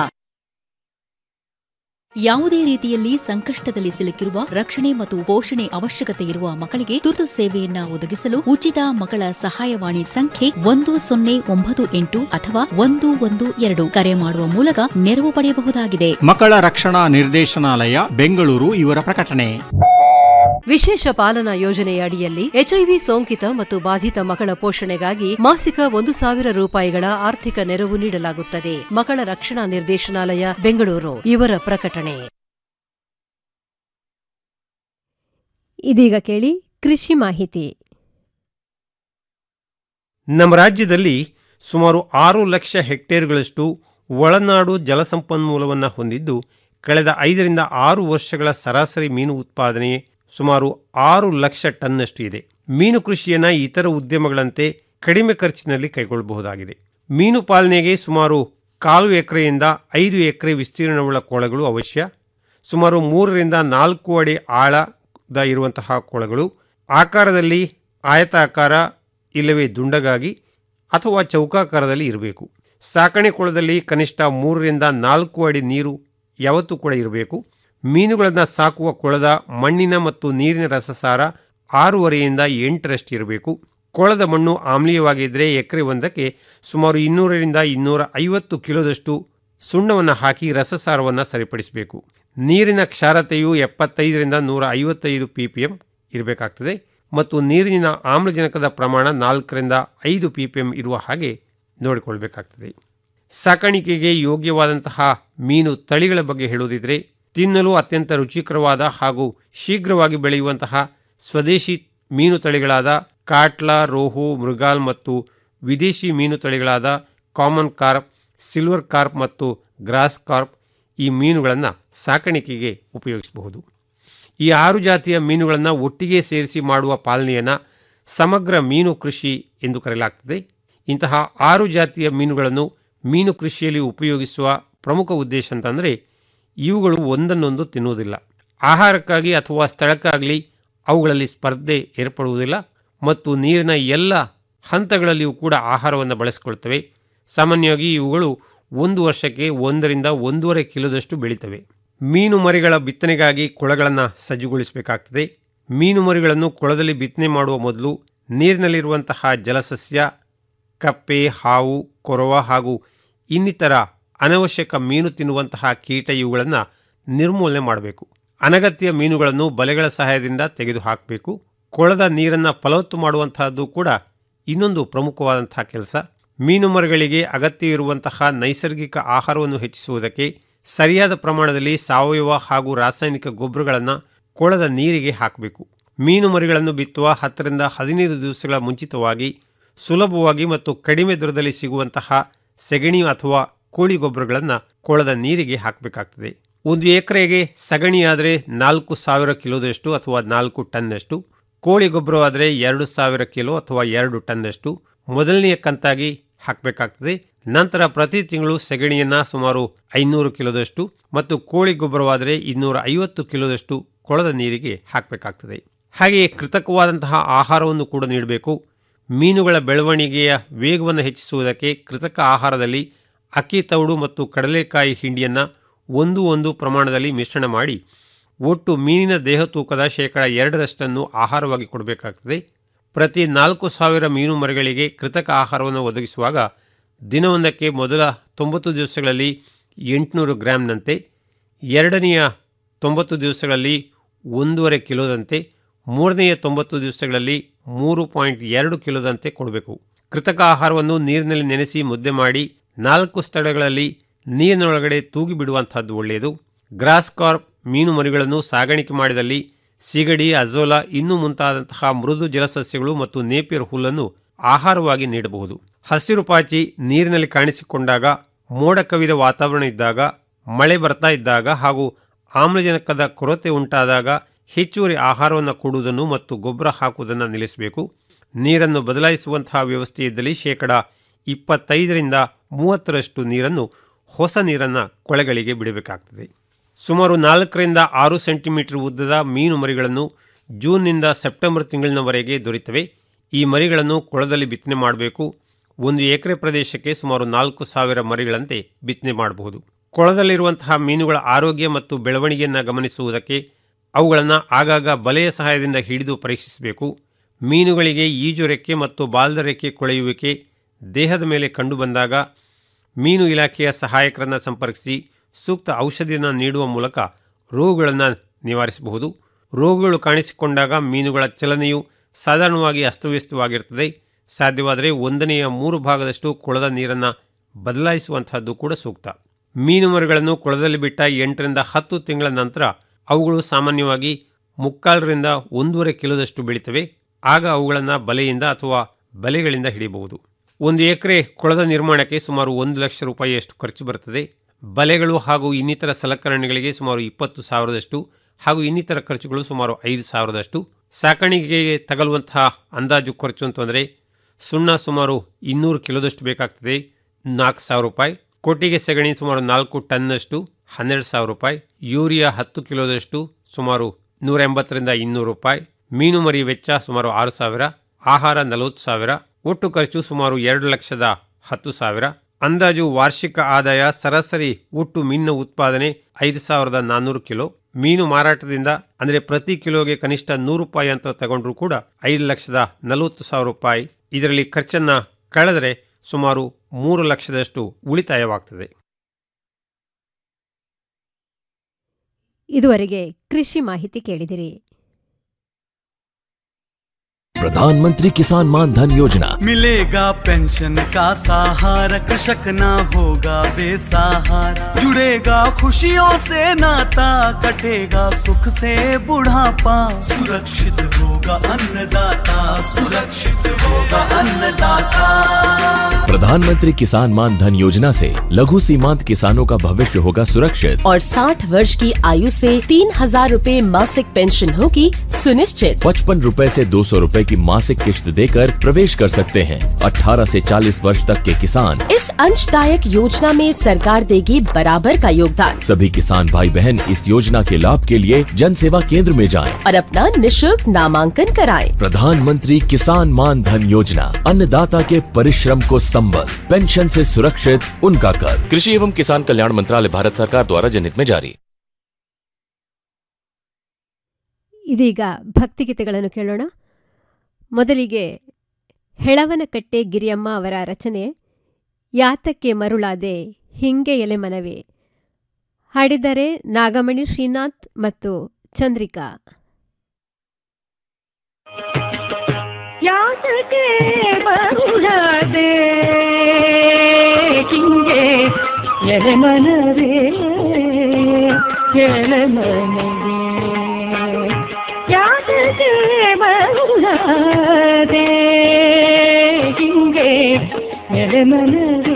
ಯಾವುದೇ ರೀತಿಯಲ್ಲಿ ಸಂಕಷ್ಟದಲ್ಲಿ ಸಿಲುಕಿರುವ ರಕ್ಷಣೆ ಮತ್ತು ಪೋಷಣೆ ಅವಶ್ಯಕತೆ ಇರುವ ಮಕ್ಕಳಿಗೆ ತುರ್ತು ಸೇವೆಯನ್ನ ಒದಗಿಸಲು ಉಚಿತ ಮಕ್ಕಳ ಸಹಾಯವಾಣಿ ಸಂಖ್ಯೆ ಒಂದು ಸೊನ್ನೆ ಒಂಬತ್ತು ಎಂಟು ಅಥವಾ ಒಂದು ಒಂದು ಎರಡು ಕರೆ ಮಾಡುವ ಮೂಲಕ ನೆರವು ಪಡೆಯಬಹುದಾಗಿದೆ ಮಕ್ಕಳ ರಕ್ಷಣಾ ನಿರ್ದೇಶನಾಲಯ ಬೆಂಗಳೂರು ಇವರ ಪ್ರಕಟಣೆ ವಿಶೇಷ ಪಾಲನಾ ಯೋಜನೆಯ ಅಡಿಯಲ್ಲಿ ಎಚ್ಐವಿ ಸೋಂಕಿತ ಮತ್ತು ಬಾಧಿತ ಮಕ್ಕಳ ಪೋಷಣೆಗಾಗಿ ಮಾಸಿಕ ಒಂದು ಸಾವಿರ ರೂಪಾಯಿಗಳ ಆರ್ಥಿಕ ನೆರವು ನೀಡಲಾಗುತ್ತದೆ ಮಕ್ಕಳ ರಕ್ಷಣಾ ನಿರ್ದೇಶನಾಲಯ ಬೆಂಗಳೂರು ಇವರ ಪ್ರಕಟಣೆ ಇದೀಗ ಕೇಳಿ ಕೃಷಿ ಮಾಹಿತಿ ನಮ್ಮ ರಾಜ್ಯದಲ್ಲಿ ಸುಮಾರು ಆರು ಲಕ್ಷ ಹೆಕ್ಟೇರ್ಗಳಷ್ಟು ಒಳನಾಡು ಜಲಸಂಪನ್ಮೂಲವನ್ನು ಹೊಂದಿದ್ದು ಕಳೆದ ಐದರಿಂದ ಆರು ವರ್ಷಗಳ ಸರಾಸರಿ ಮೀನು ಉತ್ಪಾದನೆ ಸುಮಾರು ಆರು ಲಕ್ಷ ಟನ್ನಷ್ಟು ಇದೆ ಮೀನು ಕೃಷಿಯನ್ನು ಇತರ ಉದ್ಯಮಗಳಂತೆ ಕಡಿಮೆ ಖರ್ಚಿನಲ್ಲಿ ಕೈಗೊಳ್ಳಬಹುದಾಗಿದೆ ಮೀನು ಪಾಲನೆಗೆ ಸುಮಾರು ಕಾಲು ಎಕರೆಯಿಂದ ಐದು ಎಕರೆ ವಿಸ್ತೀರ್ಣವುಳ್ಳ ಕೊಳಗಳು ಅವಶ್ಯ ಸುಮಾರು ಮೂರರಿಂದ ನಾಲ್ಕು ಅಡಿ ಆಳದ ಇರುವಂತಹ ಕೊಳಗಳು ಆಕಾರದಲ್ಲಿ ಆಯತಾಕಾರ ಇಲ್ಲವೇ ದುಂಡಗಾಗಿ ಅಥವಾ ಚೌಕಾಕಾರದಲ್ಲಿ ಇರಬೇಕು ಸಾಕಣೆ ಕೊಳದಲ್ಲಿ ಕನಿಷ್ಠ ಮೂರರಿಂದ ನಾಲ್ಕು ಅಡಿ ನೀರು ಯಾವತ್ತೂ ಕೂಡ ಇರಬೇಕು ಮೀನುಗಳನ್ನು ಸಾಕುವ ಕೊಳದ ಮಣ್ಣಿನ ಮತ್ತು ನೀರಿನ ರಸಸಾರ ಆರೂವರೆಯಿಂದ ಎಂಟರಷ್ಟು ಇರಬೇಕು ಕೊಳದ ಮಣ್ಣು ಆಮ್ಲೀಯವಾಗಿದ್ದರೆ ಎಕರೆ ಒಂದಕ್ಕೆ ಸುಮಾರು ಇನ್ನೂರರಿಂದ ಇನ್ನೂರ ಐವತ್ತು ಕಿಲೋದಷ್ಟು ಸುಣ್ಣವನ್ನು ಹಾಕಿ ರಸಸಾರವನ್ನು ಸರಿಪಡಿಸಬೇಕು ನೀರಿನ ಕ್ಷಾರತೆಯು ಎಪ್ಪತ್ತೈದರಿಂದ ನೂರ ಐವತ್ತೈದು ಪಿ ಪಿ ಎಮ್ ಇರಬೇಕಾಗ್ತದೆ ಮತ್ತು ನೀರಿನ ಆಮ್ಲಜನಕದ ಪ್ರಮಾಣ ನಾಲ್ಕರಿಂದ ಐದು ಪಿ ಪಿ ಎಮ್ ಇರುವ ಹಾಗೆ ನೋಡಿಕೊಳ್ಬೇಕಾಗ್ತದೆ ಸಾಕಾಣಿಕೆಗೆ ಯೋಗ್ಯವಾದಂತಹ ಮೀನು ತಳಿಗಳ ಬಗ್ಗೆ ಹೇಳುವುದಿದ್ರೆ ತಿನ್ನಲು ಅತ್ಯಂತ ರುಚಿಕರವಾದ ಹಾಗೂ ಶೀಘ್ರವಾಗಿ ಬೆಳೆಯುವಂತಹ ಸ್ವದೇಶಿ ಮೀನು ತಳಿಗಳಾದ ಕಾಟ್ಲಾ ರೋಹು ಮೃಗಾಲ್ ಮತ್ತು ವಿದೇಶಿ ಮೀನು ತಳಿಗಳಾದ ಕಾಮನ್ ಕಾರ್ಪ್ ಸಿಲ್ವರ್ ಕಾರ್ಪ್ ಮತ್ತು ಗ್ರಾಸ್ ಕಾರ್ಪ್ ಈ ಮೀನುಗಳನ್ನು ಸಾಕಾಣಿಕೆಗೆ ಉಪಯೋಗಿಸಬಹುದು ಈ ಆರು ಜಾತಿಯ ಮೀನುಗಳನ್ನು ಒಟ್ಟಿಗೆ ಸೇರಿಸಿ ಮಾಡುವ ಪಾಲನೆಯನ್ನು ಸಮಗ್ರ ಮೀನು ಕೃಷಿ ಎಂದು ಕರೆಯಲಾಗ್ತದೆ ಇಂತಹ ಆರು ಜಾತಿಯ ಮೀನುಗಳನ್ನು ಮೀನು ಕೃಷಿಯಲ್ಲಿ ಉಪಯೋಗಿಸುವ ಪ್ರಮುಖ ಉದ್ದೇಶ ಅಂತಂದರೆ ಇವುಗಳು ಒಂದನ್ನೊಂದು ತಿನ್ನುವುದಿಲ್ಲ ಆಹಾರಕ್ಕಾಗಿ ಅಥವಾ ಸ್ಥಳಕ್ಕಾಗಲಿ ಅವುಗಳಲ್ಲಿ ಸ್ಪರ್ಧೆ ಏರ್ಪಡುವುದಿಲ್ಲ ಮತ್ತು ನೀರಿನ ಎಲ್ಲ ಹಂತಗಳಲ್ಲಿಯೂ ಕೂಡ ಆಹಾರವನ್ನು ಬಳಸಿಕೊಳ್ತವೆ ಸಾಮಾನ್ಯವಾಗಿ ಇವುಗಳು ಒಂದು ವರ್ಷಕ್ಕೆ ಒಂದರಿಂದ ಒಂದೂವರೆ ಕಿಲೋದಷ್ಟು ಬೆಳೀತವೆ ಮೀನು ಮರಿಗಳ ಬಿತ್ತನೆಗಾಗಿ ಕೊಳಗಳನ್ನು ಸಜ್ಜುಗೊಳಿಸಬೇಕಾಗ್ತದೆ ಮೀನು ಮರಿಗಳನ್ನು ಕೊಳದಲ್ಲಿ ಬಿತ್ತನೆ ಮಾಡುವ ಮೊದಲು ನೀರಿನಲ್ಲಿರುವಂತಹ ಜಲಸಸ್ಯ ಕಪ್ಪೆ ಹಾವು ಕೊರವ ಹಾಗೂ ಇನ್ನಿತರ ಅನವಶ್ಯಕ ಮೀನು ತಿನ್ನುವಂತಹ ಕೀಟ ಇವುಗಳನ್ನು ನಿರ್ಮೂಲನೆ ಮಾಡಬೇಕು ಅನಗತ್ಯ ಮೀನುಗಳನ್ನು ಬಲೆಗಳ ಸಹಾಯದಿಂದ ತೆಗೆದುಹಾಕಬೇಕು ಕೊಳದ ನೀರನ್ನು ಫಲವತ್ತು ಮಾಡುವಂತಹದ್ದು ಕೂಡ ಇನ್ನೊಂದು ಪ್ರಮುಖವಾದಂತಹ ಕೆಲಸ ಮೀನು ಮರಿಗಳಿಗೆ ಅಗತ್ಯವಿರುವಂತಹ ನೈಸರ್ಗಿಕ ಆಹಾರವನ್ನು ಹೆಚ್ಚಿಸುವುದಕ್ಕೆ ಸರಿಯಾದ ಪ್ರಮಾಣದಲ್ಲಿ ಸಾವಯವ ಹಾಗೂ ರಾಸಾಯನಿಕ ಗೊಬ್ಬರಗಳನ್ನು ಕೊಳದ ನೀರಿಗೆ ಹಾಕಬೇಕು ಮೀನು ಮರಿಗಳನ್ನು ಬಿತ್ತುವ ಹತ್ತರಿಂದ ಹದಿನೈದು ದಿವಸಗಳ ಮುಂಚಿತವಾಗಿ ಸುಲಭವಾಗಿ ಮತ್ತು ಕಡಿಮೆ ದರದಲ್ಲಿ ಸಿಗುವಂತಹ ಸೆಗಣಿ ಅಥವಾ ಕೋಳಿ ಗೊಬ್ಬರಗಳನ್ನು ಕೊಳದ ನೀರಿಗೆ ಹಾಕಬೇಕಾಗ್ತದೆ ಒಂದು ಎಕರೆಗೆ ಸಗಣಿಯಾದರೆ ನಾಲ್ಕು ಸಾವಿರ ಕಿಲೋದಷ್ಟು ಅಥವಾ ನಾಲ್ಕು ಟನ್ನಷ್ಟು ಕೋಳಿ ಗೊಬ್ಬರವಾದರೆ ಎರಡು ಸಾವಿರ ಕಿಲೋ ಅಥವಾ ಎರಡು ಟನ್ನಷ್ಟು ಮೊದಲನೆಯ ಕಂತಾಗಿ ಹಾಕಬೇಕಾಗ್ತದೆ ನಂತರ ಪ್ರತಿ ತಿಂಗಳು ಸೆಗಣಿಯನ್ನು ಸುಮಾರು ಐನೂರು ಕಿಲೋದಷ್ಟು ಮತ್ತು ಕೋಳಿ ಗೊಬ್ಬರವಾದರೆ ಇನ್ನೂರ ಐವತ್ತು ಕಿಲೋದಷ್ಟು ಕೊಳದ ನೀರಿಗೆ ಹಾಕಬೇಕಾಗ್ತದೆ ಹಾಗೆಯೇ ಕೃತಕವಾದಂತಹ ಆಹಾರವನ್ನು ಕೂಡ ನೀಡಬೇಕು ಮೀನುಗಳ ಬೆಳವಣಿಗೆಯ ವೇಗವನ್ನು ಹೆಚ್ಚಿಸುವುದಕ್ಕೆ ಕೃತಕ ಆಹಾರದಲ್ಲಿ ಅಕ್ಕಿ ತೌಡು ಮತ್ತು ಕಡಲೆಕಾಯಿ ಹಿಂಡಿಯನ್ನು ಒಂದು ಒಂದು ಪ್ರಮಾಣದಲ್ಲಿ ಮಿಶ್ರಣ ಮಾಡಿ ಒಟ್ಟು ಮೀನಿನ ದೇಹ ತೂಕದ ಶೇಕಡ ಎರಡರಷ್ಟನ್ನು ಆಹಾರವಾಗಿ ಕೊಡಬೇಕಾಗ್ತದೆ ಪ್ರತಿ ನಾಲ್ಕು ಸಾವಿರ ಮೀನು ಮರಿಗಳಿಗೆ ಕೃತಕ ಆಹಾರವನ್ನು ಒದಗಿಸುವಾಗ ದಿನವೊಂದಕ್ಕೆ ಮೊದಲ ತೊಂಬತ್ತು ದಿವಸಗಳಲ್ಲಿ ಎಂಟುನೂರು ಗ್ರಾಮ್ನಂತೆ ಎರಡನೆಯ ತೊಂಬತ್ತು ದಿವಸಗಳಲ್ಲಿ ಒಂದೂವರೆ ಕಿಲೋದಂತೆ ಮೂರನೆಯ ತೊಂಬತ್ತು ದಿವಸಗಳಲ್ಲಿ ಮೂರು ಪಾಯಿಂಟ್ ಎರಡು ಕಿಲೋದಂತೆ ಕೊಡಬೇಕು ಕೃತಕ ಆಹಾರವನ್ನು ನೀರಿನಲ್ಲಿ ನೆನೆಸಿ ಮುದ್ದೆ ಮಾಡಿ ನಾಲ್ಕು ಸ್ಥಳಗಳಲ್ಲಿ ನೀರಿನೊಳಗಡೆ ತೂಗಿ ಬಿಡುವಂತಹದ್ದು ಒಳ್ಳೆಯದು ಗ್ರಾಸ್ ಕಾರ್ಪ್ ಮೀನು ಮರಿಗಳನ್ನು ಸಾಗಾಣಿಕೆ ಮಾಡಿದಲ್ಲಿ ಸಿಗಡಿ ಅಜೋಲಾ ಇನ್ನೂ ಮುಂತಾದಂತಹ ಮೃದು ಜಲಸಸ್ಯಗಳು ಮತ್ತು ನೇಪಿಯರ್ ಹುಲ್ಲನ್ನು ಆಹಾರವಾಗಿ ನೀಡಬಹುದು ಹಸಿರು ಪಾಚಿ ನೀರಿನಲ್ಲಿ ಕಾಣಿಸಿಕೊಂಡಾಗ ಮೋಡ ಕವಿದ ವಾತಾವರಣ ಇದ್ದಾಗ ಮಳೆ ಬರ್ತಾ ಇದ್ದಾಗ ಹಾಗೂ ಆಮ್ಲಜನಕದ ಕೊರತೆ ಉಂಟಾದಾಗ ಹೆಚ್ಚುವರಿ ಆಹಾರವನ್ನು ಕೊಡುವುದನ್ನು ಮತ್ತು ಗೊಬ್ಬರ ಹಾಕುವುದನ್ನು ನಿಲ್ಲಿಸಬೇಕು ನೀರನ್ನು ಬದಲಾಯಿಸುವಂತಹ ವ್ಯವಸ್ಥೆ ಇದ್ದಲ್ಲಿ ಶೇಕಡ ಇಪ್ಪತ್ತೈದರಿಂದ ಮೂವತ್ತರಷ್ಟು ನೀರನ್ನು ಹೊಸ ನೀರನ್ನು ಕೊಳೆಗಳಿಗೆ ಬಿಡಬೇಕಾಗ್ತದೆ ಸುಮಾರು ನಾಲ್ಕರಿಂದ ಆರು ಸೆಂಟಿಮೀಟರ್ ಉದ್ದದ ಮೀನು ಮರಿಗಳನ್ನು ಜೂನ್ನಿಂದ ಸೆಪ್ಟೆಂಬರ್ ತಿಂಗಳಿನವರೆಗೆ ದೊರೆತವೆ ಈ ಮರಿಗಳನ್ನು ಕೊಳದಲ್ಲಿ ಬಿತ್ತನೆ ಮಾಡಬೇಕು ಒಂದು ಎಕರೆ ಪ್ರದೇಶಕ್ಕೆ ಸುಮಾರು ನಾಲ್ಕು ಸಾವಿರ ಮರಿಗಳಂತೆ ಬಿತ್ತನೆ ಮಾಡಬಹುದು ಕೊಳದಲ್ಲಿರುವಂತಹ ಮೀನುಗಳ ಆರೋಗ್ಯ ಮತ್ತು ಬೆಳವಣಿಗೆಯನ್ನು ಗಮನಿಸುವುದಕ್ಕೆ ಅವುಗಳನ್ನು ಆಗಾಗ ಬಲೆಯ ಸಹಾಯದಿಂದ ಹಿಡಿದು ಪರೀಕ್ಷಿಸಬೇಕು ಮೀನುಗಳಿಗೆ ಈಜು ರೆಕ್ಕೆ ಮತ್ತು ಬಾಲ್ದ ರೆಕ್ಕೆ ಕೊಳೆಯುವಿಕೆ ದೇಹದ ಮೇಲೆ ಕಂಡುಬಂದಾಗ ಮೀನು ಇಲಾಖೆಯ ಸಹಾಯಕರನ್ನು ಸಂಪರ್ಕಿಸಿ ಸೂಕ್ತ ಔಷಧಿಯನ್ನು ನೀಡುವ ಮೂಲಕ ರೋಗಗಳನ್ನು ನಿವಾರಿಸಬಹುದು ರೋಗಗಳು ಕಾಣಿಸಿಕೊಂಡಾಗ ಮೀನುಗಳ ಚಲನೆಯು ಸಾಧಾರಣವಾಗಿ ಅಸ್ತವ್ಯಸ್ತವಾಗಿರ್ತದೆ ಸಾಧ್ಯವಾದರೆ ಒಂದನೆಯ ಮೂರು ಭಾಗದಷ್ಟು ಕೊಳದ ನೀರನ್ನು ಬದಲಾಯಿಸುವಂತಹದ್ದು ಕೂಡ ಸೂಕ್ತ ಮೀನು ಮರಿಗಳನ್ನು ಕೊಳದಲ್ಲಿ ಬಿಟ್ಟ ಎಂಟರಿಂದ ಹತ್ತು ತಿಂಗಳ ನಂತರ ಅವುಗಳು ಸಾಮಾನ್ಯವಾಗಿ ಮುಕ್ಕಾಲರಿಂದ ಒಂದೂವರೆ ಕಿಲೋದಷ್ಟು ಬೆಳೀತವೆ ಆಗ ಅವುಗಳನ್ನು ಬಲೆಯಿಂದ ಅಥವಾ ಬಲೆಗಳಿಂದ ಹಿಡಿಯಬಹುದು ಒಂದು ಎಕರೆ ಕೊಳದ ನಿರ್ಮಾಣಕ್ಕೆ ಸುಮಾರು ಒಂದು ಲಕ್ಷ ರೂಪಾಯಿಯಷ್ಟು ಖರ್ಚು ಬರುತ್ತದೆ ಬಲೆಗಳು ಹಾಗೂ ಇನ್ನಿತರ ಸಲಕರಣೆಗಳಿಗೆ ಸುಮಾರು ಇಪ್ಪತ್ತು ಸಾವಿರದಷ್ಟು ಹಾಗೂ ಇನ್ನಿತರ ಖರ್ಚುಗಳು ಸುಮಾರು ಐದು ಸಾವಿರದಷ್ಟು ಸಾಕಾಣಿಕೆಗೆ ತಗಲುವಂತಹ ಅಂದಾಜು ಖರ್ಚು ಅಂತಂದರೆ ಸುಣ್ಣ ಸುಮಾರು ಇನ್ನೂರು ಕಿಲೋದಷ್ಟು ಬೇಕಾಗ್ತದೆ ನಾಲ್ಕು ಸಾವಿರ ರೂಪಾಯಿ ಕೊಟ್ಟಿಗೆ ಸಗಣಿ ಸುಮಾರು ನಾಲ್ಕು ಟನ್ನಷ್ಟು ಹನ್ನೆರಡು ಸಾವಿರ ರೂಪಾಯಿ ಯೂರಿಯಾ ಹತ್ತು ಕಿಲೋದಷ್ಟು ಸುಮಾರು ನೂರ ಎಂಬತ್ತರಿಂದ ಇನ್ನೂರು ರೂಪಾಯಿ ಮೀನು ಮರಿ ವೆಚ್ಚ ಸುಮಾರು ಆರು ಸಾವಿರ ಆಹಾರ ನಲವತ್ತು ಸಾವಿರ ಒಟ್ಟು ಖರ್ಚು ಸುಮಾರು ಎರಡು ಲಕ್ಷದ ಹತ್ತು ಸಾವಿರ ಅಂದಾಜು ವಾರ್ಷಿಕ ಆದಾಯ ಸರಾಸರಿ ಒಟ್ಟು ಮೀನಿನ ಉತ್ಪಾದನೆ ಐದು ಸಾವಿರದ ನಾನ್ನೂರು ಕಿಲೋ ಮೀನು ಮಾರಾಟದಿಂದ ಅಂದರೆ ಪ್ರತಿ ಕಿಲೋಗೆ ಕನಿಷ್ಠ ನೂರು ರೂಪಾಯಿ ಅಂತ ತಗೊಂಡ್ರೂ ಕೂಡ ಐದು ಲಕ್ಷದ ನಲವತ್ತು ಸಾವಿರ ರೂಪಾಯಿ ಇದರಲ್ಲಿ ಖರ್ಚನ್ನ ಕಳೆದರೆ ಸುಮಾರು ಮೂರು ಲಕ್ಷದಷ್ಟು ಉಳಿತಾಯವಾಗ್ತದೆ ಇದುವರೆಗೆ ಕೃಷಿ ಮಾಹಿತಿ ಕೇಳಿದಿರಿ प्रधानमंत्री किसान मान धन योजना मिलेगा पेंशन का सहारा कृषक ना होगा बेसहारा जुड़ेगा खुशियों से नाता कटेगा सुख से बुढ़ापा सुरक्षित होगा अन्नदाता सुरक्षित होगा अन्नदाता प्रधानमंत्री किसान मान धन योजना से लघु सीमांत किसानों का भविष्य होगा सुरक्षित और 60 वर्ष की आयु से तीन हजार रूपए मासिक पेंशन होगी सुनिश्चित पचपन रूपए से दो सौ रूपए की मासिक किश्त देकर प्रवेश कर सकते हैं 18 से 40 वर्ष तक के किसान इस अंशदायक योजना में सरकार देगी बराबर का योगदान सभी किसान भाई बहन इस योजना के लाभ के लिए जन सेवा केंद्र में जाएं। और अपना निशुल्क नामांकन कराएं। प्रधानमंत्री किसान मान धन योजना अन्नदाता के परिश्रम को संबल पेंशन से सुरक्षित उनका कर कृषि एवं किसान कल्याण मंत्रालय भारत सरकार द्वारा जनहित में जारी ಇದೀಗ ಭಕ್ತಿಗೀತೆಗಳನ್ನು ಕೇಳೋಣ ಮೊದಲಿಗೆ ಹೆಳವನಕಟ್ಟೆ ಗಿರಿಯಮ್ಮ ಅವರ ರಚನೆ ಯಾತಕ್ಕೆ ಮರುಳಾದೆ ಹಿಂಗೆ ಎಲೆ ಮನವೇ ಹಾಡಿದರೆ ನಾಗಮಣಿ ಶ್ರೀನಾಥ್ ಮತ್ತು ಚಂದ್ರಿಕಾ ಯಾತಕ್ಕೆ ಮರುಳಾದೆ ಹಿಂಗೆ ಎಲೆ ಮನವೇ ಎಲೆ ಮನವೇ ಯಾತಕ್ಕೆ ಮರುಳಾದೆ ಹಿಂಗೆ ಎಲೆ ಮನವೇ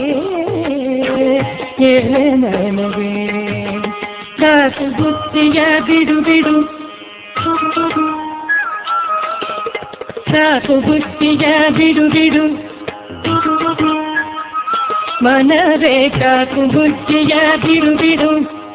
ಎಲೆ ಮನವೇ ಕಾಸು ಬುತ್ತಿಯ ಬಿಡು ಬಿಡು ಸಾಕು ಬುತ್ತಿಯ ಬಿಡು ಬಿಡು ಮನವೇ ಕಾಕು ಬುತ್ತಿಯ ಬಿಡು ಬಿಡು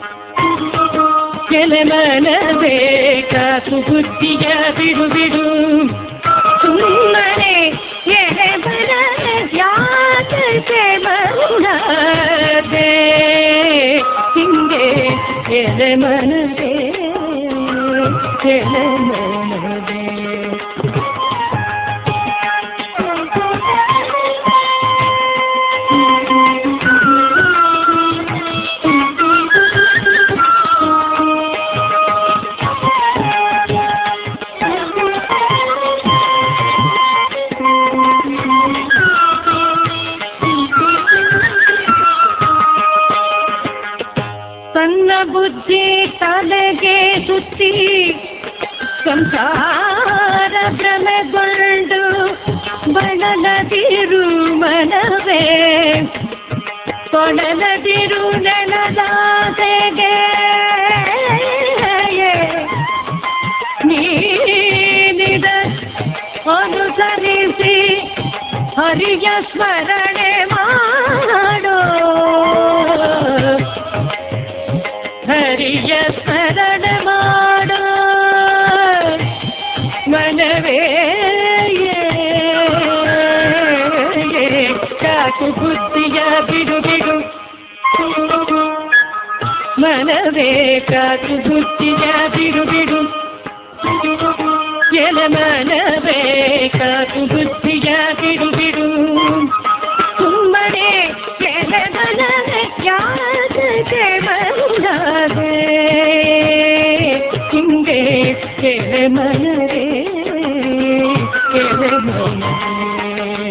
ಕೆಲೆ ಮನವೇ ಕಾಕು ಬುತ್ತಿಯ ಬಿಡು ಬಿಡು ಸುಮ್ಮನೆ ಎಲೆ ಬರ ಯಾತಕ್ಕೆ ಮರುಳಾದೆ ಹಿಂಗೆ ಎಲೆ ಮನವೇ ಎಲೆ ಮನವೇ ತನ್ನ ಬುದ್ಧಿ ತಲೆಗೆ ಸುತ್ತಿ ಸಂಸಾರ ಭ್ರಮೆಗೊಂಡು ಬಳಲದಿರು ಮನವೇ ತೊಡಲದಿರು ನೆಲದಾಸೆಗೆ ನೀನಿದ ಅನುಸರಿಸಿ ಹರಿಯ ಸ್ಮರಣೆ ಮಾಡೋ ಹರಿಯ ಸ್ಮರಣ ಮಾಡ ಮನವೇ ಕಾಕು ಬುದ್ಧಿಯ ಬಿಡು ಬಿಡು ಮನವೇ ಕಾಕು ಬುದ್ಧಿಯ ಬಿಡು ಬಿಡು ಎಲ ಮನವೇ ಕಾಕು ಬುದ್ಧಿಯ ಬಿಡು ಬಿಡು ಸುಮ್ಮನೆ ಎಲ ಮನವೇ ಯಾತಕ್ಕೆ ಮರುಳಾದೆ ಹಿಂಗೆ ಎಲೆ ಮನವೇ ಎಲೆ ಮನವೇ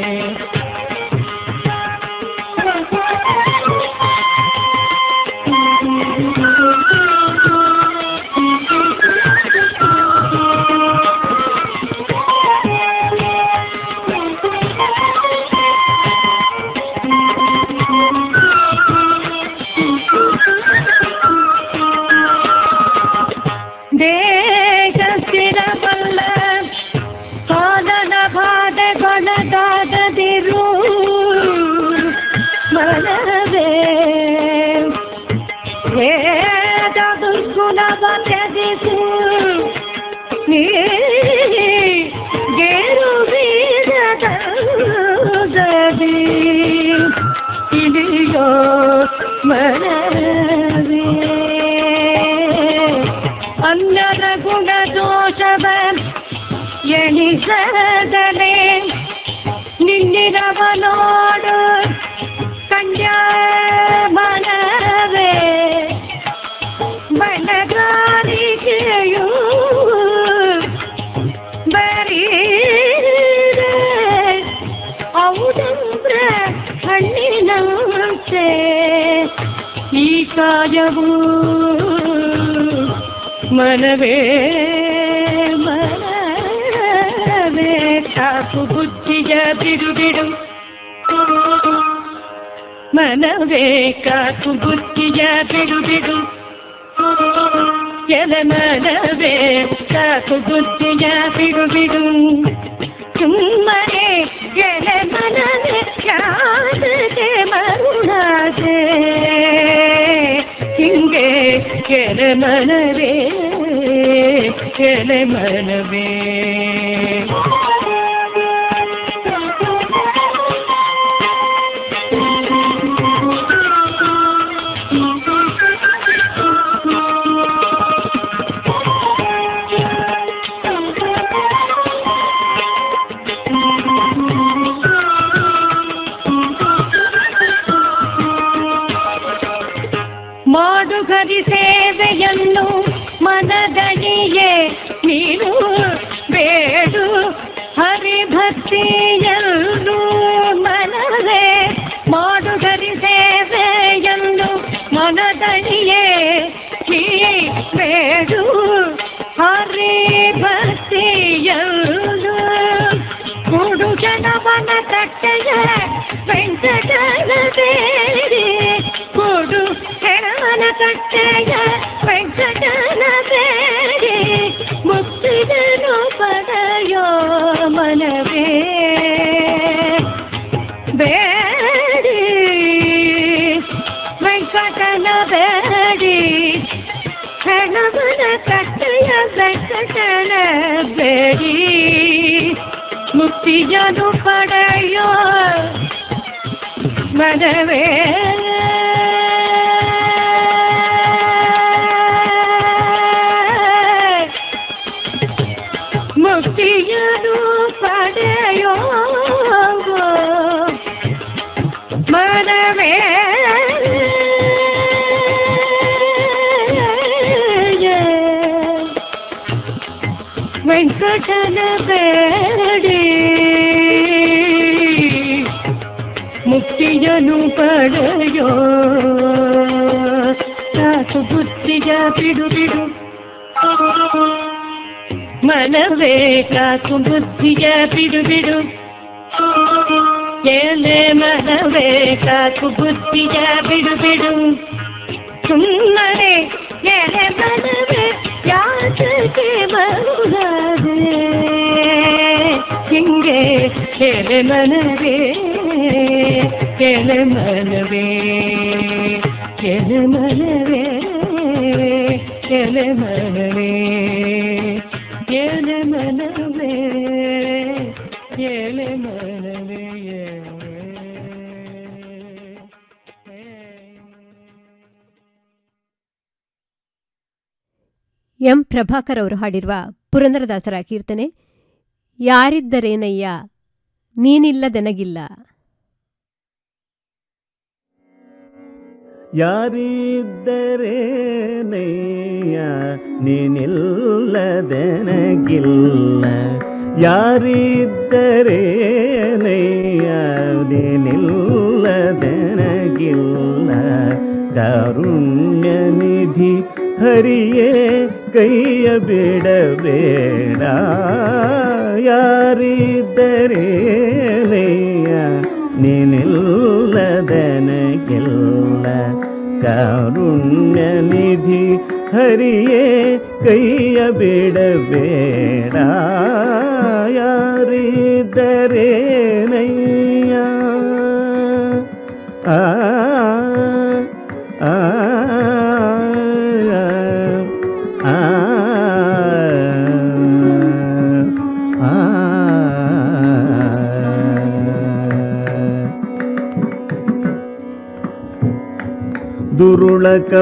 ವೇದ ದುರ್ಗುಣವ ತ್ಯಜಿಸು ನೀ ಗೇರು ಬೀಜದಿ ಇಳಿಯೋ ಮನವೇ ಅನ್ನದ ಗುಣ ದೋಷವ ಎಣಿಸದಲೇ ನಿನ್ನಿರವ ನೋಡು ಕಂಡ ಮನವೇ ಬಣಗಾರಿಕೆಯು ಬರೀರೆ ಔದಂಬ್ರ ಹಣ್ಣಿನಂತೆ ಈ ಕಾಯವು ಮನವೇ ಮನವೇ ಕಾಕು ಬುದ್ಧಿಯ ಬಿಡು ಬಿಡು ಮನವೇ ಕಾಕು ಬುದ್ಧಿಯ ಬಿಡು ಬಿಡು ಎಲ ಮನವೇ ಕಾಕು ಬುದ್ಧಿಯ ಬಿಡು ಬಿಡು ಸುಮ್ಮನೆ ಎಲ ಮನವೇ ಯಾದದೆ ಮರುಳಾದೆ ಹಿಂಗೆ ಕೆಲ ಮನವೇ ಕೆಲ ಮನವೇ ಮಾಡುಗರಿ ಸೇವೆಯನ್ನು ಮನದಡಿಯೇ ನೀನು ಬೇಡು ಹರಿಭಕ್ತಿಯಲ್ಲೂ ಮನವೇ ಮಾಡುಗರಿ ಸೇವೆಯನ್ನು ಮನದಡಿಯೇ ನೀ ಬೇಡು ಹರಿಭಕ್ತಿಯಲ್ಲೂ ಕುಡು ಜನವನ ಕಟ್ಟೆಯ ವೆಂಕಟನ ಬೇಡಿ ಕೊಡು ಹೆಣವನ ಕಟ್ಟೆಯ ವೆಂಕಟನ ಬೇಡಿ ಮುಕ್ತಿದನು ಪಡೆಯೋ ಮನವೇ ಬೇಡಿ ವೆಂಕಟನ ಬೇಡಿ ಹೆಣವನ ಕಟ್ಟೆಯ ವೆಂಕಟನ ಬೇಡಿ ಮುಕ್ತಿಯನು ಪಡೆಯೋ ಮನವೇ ಮುಕ್ತಿಯನು ಪಡೆಯೋ ಮನವೇ ವೆಂಕಟನ ಬೇಡಿ ಮುಕ್ತಿಯನು ಪಡೆಯೋ ಸಾಕು ಬುದ್ಧಿಯ ಬಿಡು ಬಿಡು ಮನವೇ ಕಾಕು ಬುದ್ಧಿಯ ಬಿಡು ಬಿಡು ಎಲೆ ಮನವೇ ಕಾಕು ಬುದ್ಧಿಯ ಬಿಡು ಬಿಡು ಸುಮ್ಮನೆ ಎಲೆ ಮನವೇ ಯಾತಕ್ಕೆ ಬರುತ್ತದೆ ಹಿಂಗೆ ಎಲೆ ಮನವೇ ಎಲೆ ಮನವೇ ಎಲೆ ಮನವೇ ಎಲೆ ಮನವೇ ಎಲೆ ಮನವೇ ಎಲೆ ಮನವೇ ಎಂ ಪ್ರಭಾಕರ್ ಅವರು ಹಾಡಿರುವ ಪುರಂದರದಾಸರ ಕೀರ್ತನೆ ಯಾರಿದ್ದರೇನಯ್ಯ ನೀನಿಲ್ಲದೆನಗಿಲ್ಲ ಯಾರಿದ್ದರೇನಯ್ಯ ನೀನಿಲ್ಲದೆನಗಿಲ್ಲ ಯಾರಿದ್ದರೇನಯ್ಯ ನೀನಿಲ್ಲದೆನಗಿಲ್ಲ ಕಾರುಣ್ಯ ನಿಧಿ ಹರಿಯೇ ಕೈಯ ಬಿಡಬೇಡ ಯಾರಿದ್ದರೇನಯ್ಯ ನೀನಿಲ್ಲದನಗಿಲ್ಲ ಕಾರುಣ್ಯ ನಿಧಿ ಹರಿಯೇ ಕೈಯ ಬಿಡಬೇಡ ಯಾರಿದ್ದರೇನಯ್ಯ ಆ ಆ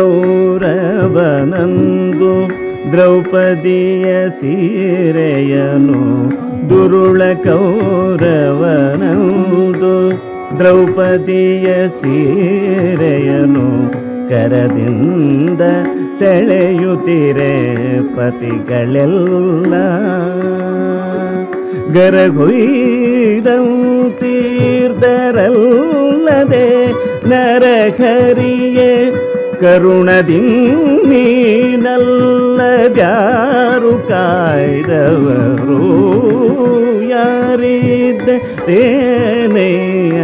ಕೌರವನಂದು ದ್ರೌಪದಿಯ ಸೀರೆಯನು ದುರುಳ ಕೌರವನಂದು ದ್ರೌಪದಿಯ ಸೀರೆಯನು ಕರದಿಂದ ಸೆಳೆಯುತ್ತಿರೆ ಪತಿಗಳೆಲ್ಲ ಗರಗೊಯ್ದಂತೀರ್ದರಲ್ಲದೆ ನರಹರಿಯೇ ಕರುಣದಿ ನೀನಲ್ಲದ್ಯಾರು ಕಾಯ್ದವರು ಯಾರಿದ್ದ ತೇನೆಯ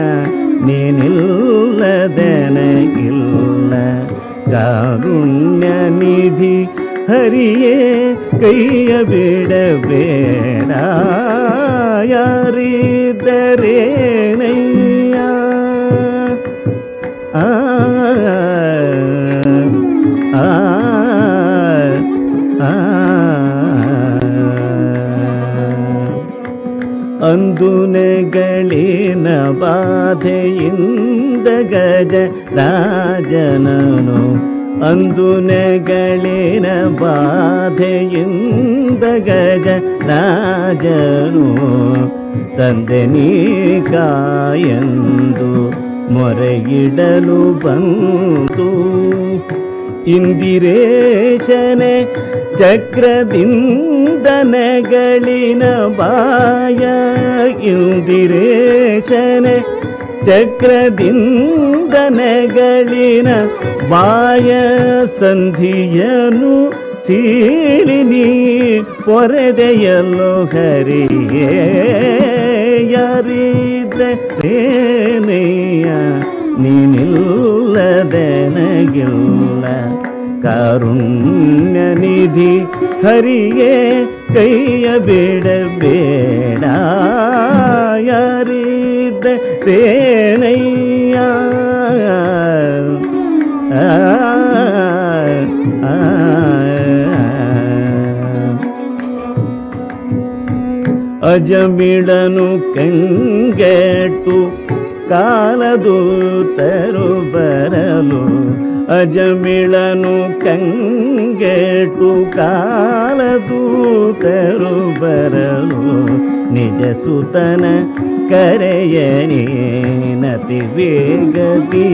ನೀನಿಲ್ಲದೆನಗಿಲ್ಲ ಕಾರುಣ್ಯ ನಿಧಿ ಹರಿಯೇ ಕೈಯ ಬಿಡಬೇಡ ಯಾರಿದ್ದರೇನಯ್ಯ ಆ ಆ ಆ ಅಂದು ನೆಗಳಿನ ಬಾಧೆಯಿಂದ ಗಜ ರಾಜನನು ಅಂದು ನೆಗಳಿನ ಬಾಧೆಯಿಂದ ಗಜ ರಾಜನು ತಂದೆ ನೀ ಕಾಯಂದು ಮೊರೆಗಿಡಲು ಬಂತು ಇಂದಿರೇಶನೆ ಚಕ್ರದಿಂದ ನೆಗಳಿನ ಬಾಯ ಇಂದಿರೇಶನೆ ಚಕ್ರದಿಂದ ನೆಗಳಿನ ಬಾಯ ಸಂಧಿಯನು ಸೀಳಿನಿ ಪೊರೆದೆಯಲ್ಲೋ ಹರಿಯೇ ಯಾರಿದ್ದೇನೆಯ ನೀನಿಲ್ಲದೆನಗಿಲ್ಲ ಕಾರುಣ್ಯ ನಿಧಿ ಹರಿಯೇ ಕೈಯ ಬಿಡಬೇಡ ಯಾರಿದ್ದ ತೇನಯ್ಯ ಆ, ಆ, ಅಜಮಿಡನು ಕಂಗೆಟ್ಟು ಕಾಲದೂತರು ಬರಲು ಅಜಮಿಳನು ಕಂಗೆಟು ಕಾಲದೂತರು ಬರಲು ನಿಜ ಸುತನ ಕರೆಯನಿ ನತಿ ವೇಗದಿ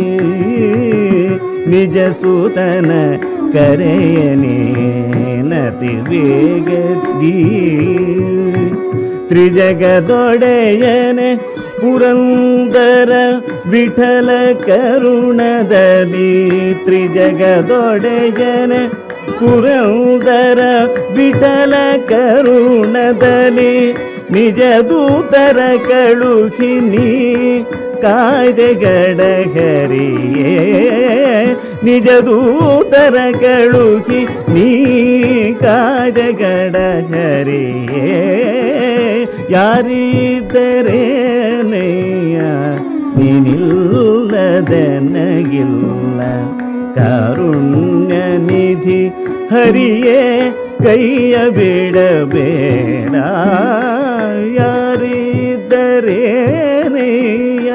ನಿಜ ಸುತನ ಕರೆಯನಿ ನತಿ ವೇಗದಿ ತ್ರಿಜಗದೊಡೆಯನೆ ಪುರಂದರ ವಿಠಲ ಕರುಣದಲ್ಲಿ ತ್ರಿಜಗದೊಡೆಯನೆ ಪುರಂದರ ವಿಠಲ ಕರುಣದಲ್ಲಿ ನಿಜ ದೂತರ ಕಳುಹಿ ನೀ ಕಾಯ್ದೆಗಡಗರಿಯೇ ನಿಜ ದೂತರ ಕಳುಹಿ ನೀ ಕಾಯ್ದೆಗಡಗರಿಯೇ ಯಾರಿದ್ದರೇನೆಯ ನೀನಿಲ್ಲದೆನಗಿಲ್ಲ ಕಾರುಣ್ಯ ನಿಧಿ ಹರಿಯೇ ಕೈಯ ಬಿಡಬೇಡ ಯಾರಿದ್ದರೇನೆಯ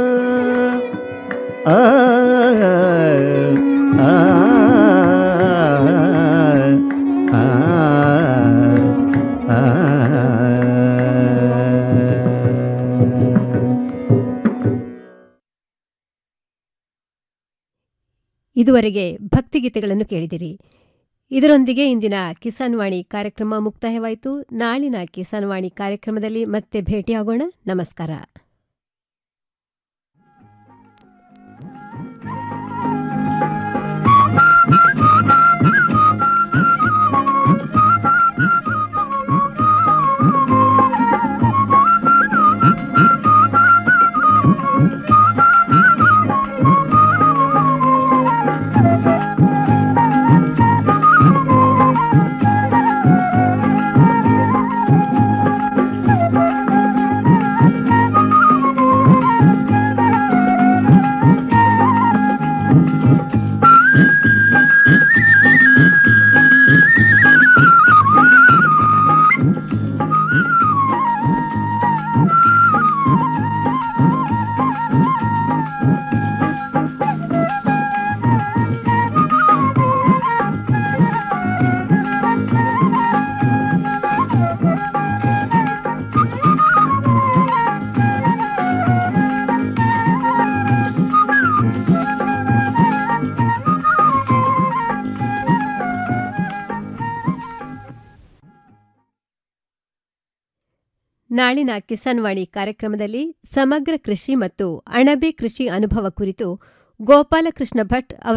ಆ ಆ ಆ ಆ ಇದುವರೆಗೆ ಭಕ್ತಿಗೀತೆಗಳನ್ನು ಕೇಳಿದಿರಿ ಇದರೊಂದಿಗೆ ಇಂದಿನ ಕಿಸಾನ್ ವಾಣಿ ಕಾರ್ಯಕ್ರಮ ಮುಕ್ತಾಯವಾಯಿತು ನಾಳಿನ ಕಿಸಾನ್ ವಾಣಿ ಕಾರ್ಯಕ್ರಮದಲ್ಲಿ ಮತ್ತೆ ಭೇಟಿಯಾಗೋಣ ನಮಸ್ಕಾರ ನಾಳಿನ ಕಿಸಾನ್ ವಾಣಿ ಕಾರ್ಯಕ್ರಮದಲ್ಲಿ ಸಮಗ್ರ ಕೃಷಿ ಮತ್ತು ಅಣಬೆ ಕೃಷಿ ಅನುಭವ ಕುರಿತು ಗೋಪಾಲಕೃಷ್ಣ ಭಟ್ ಅವರ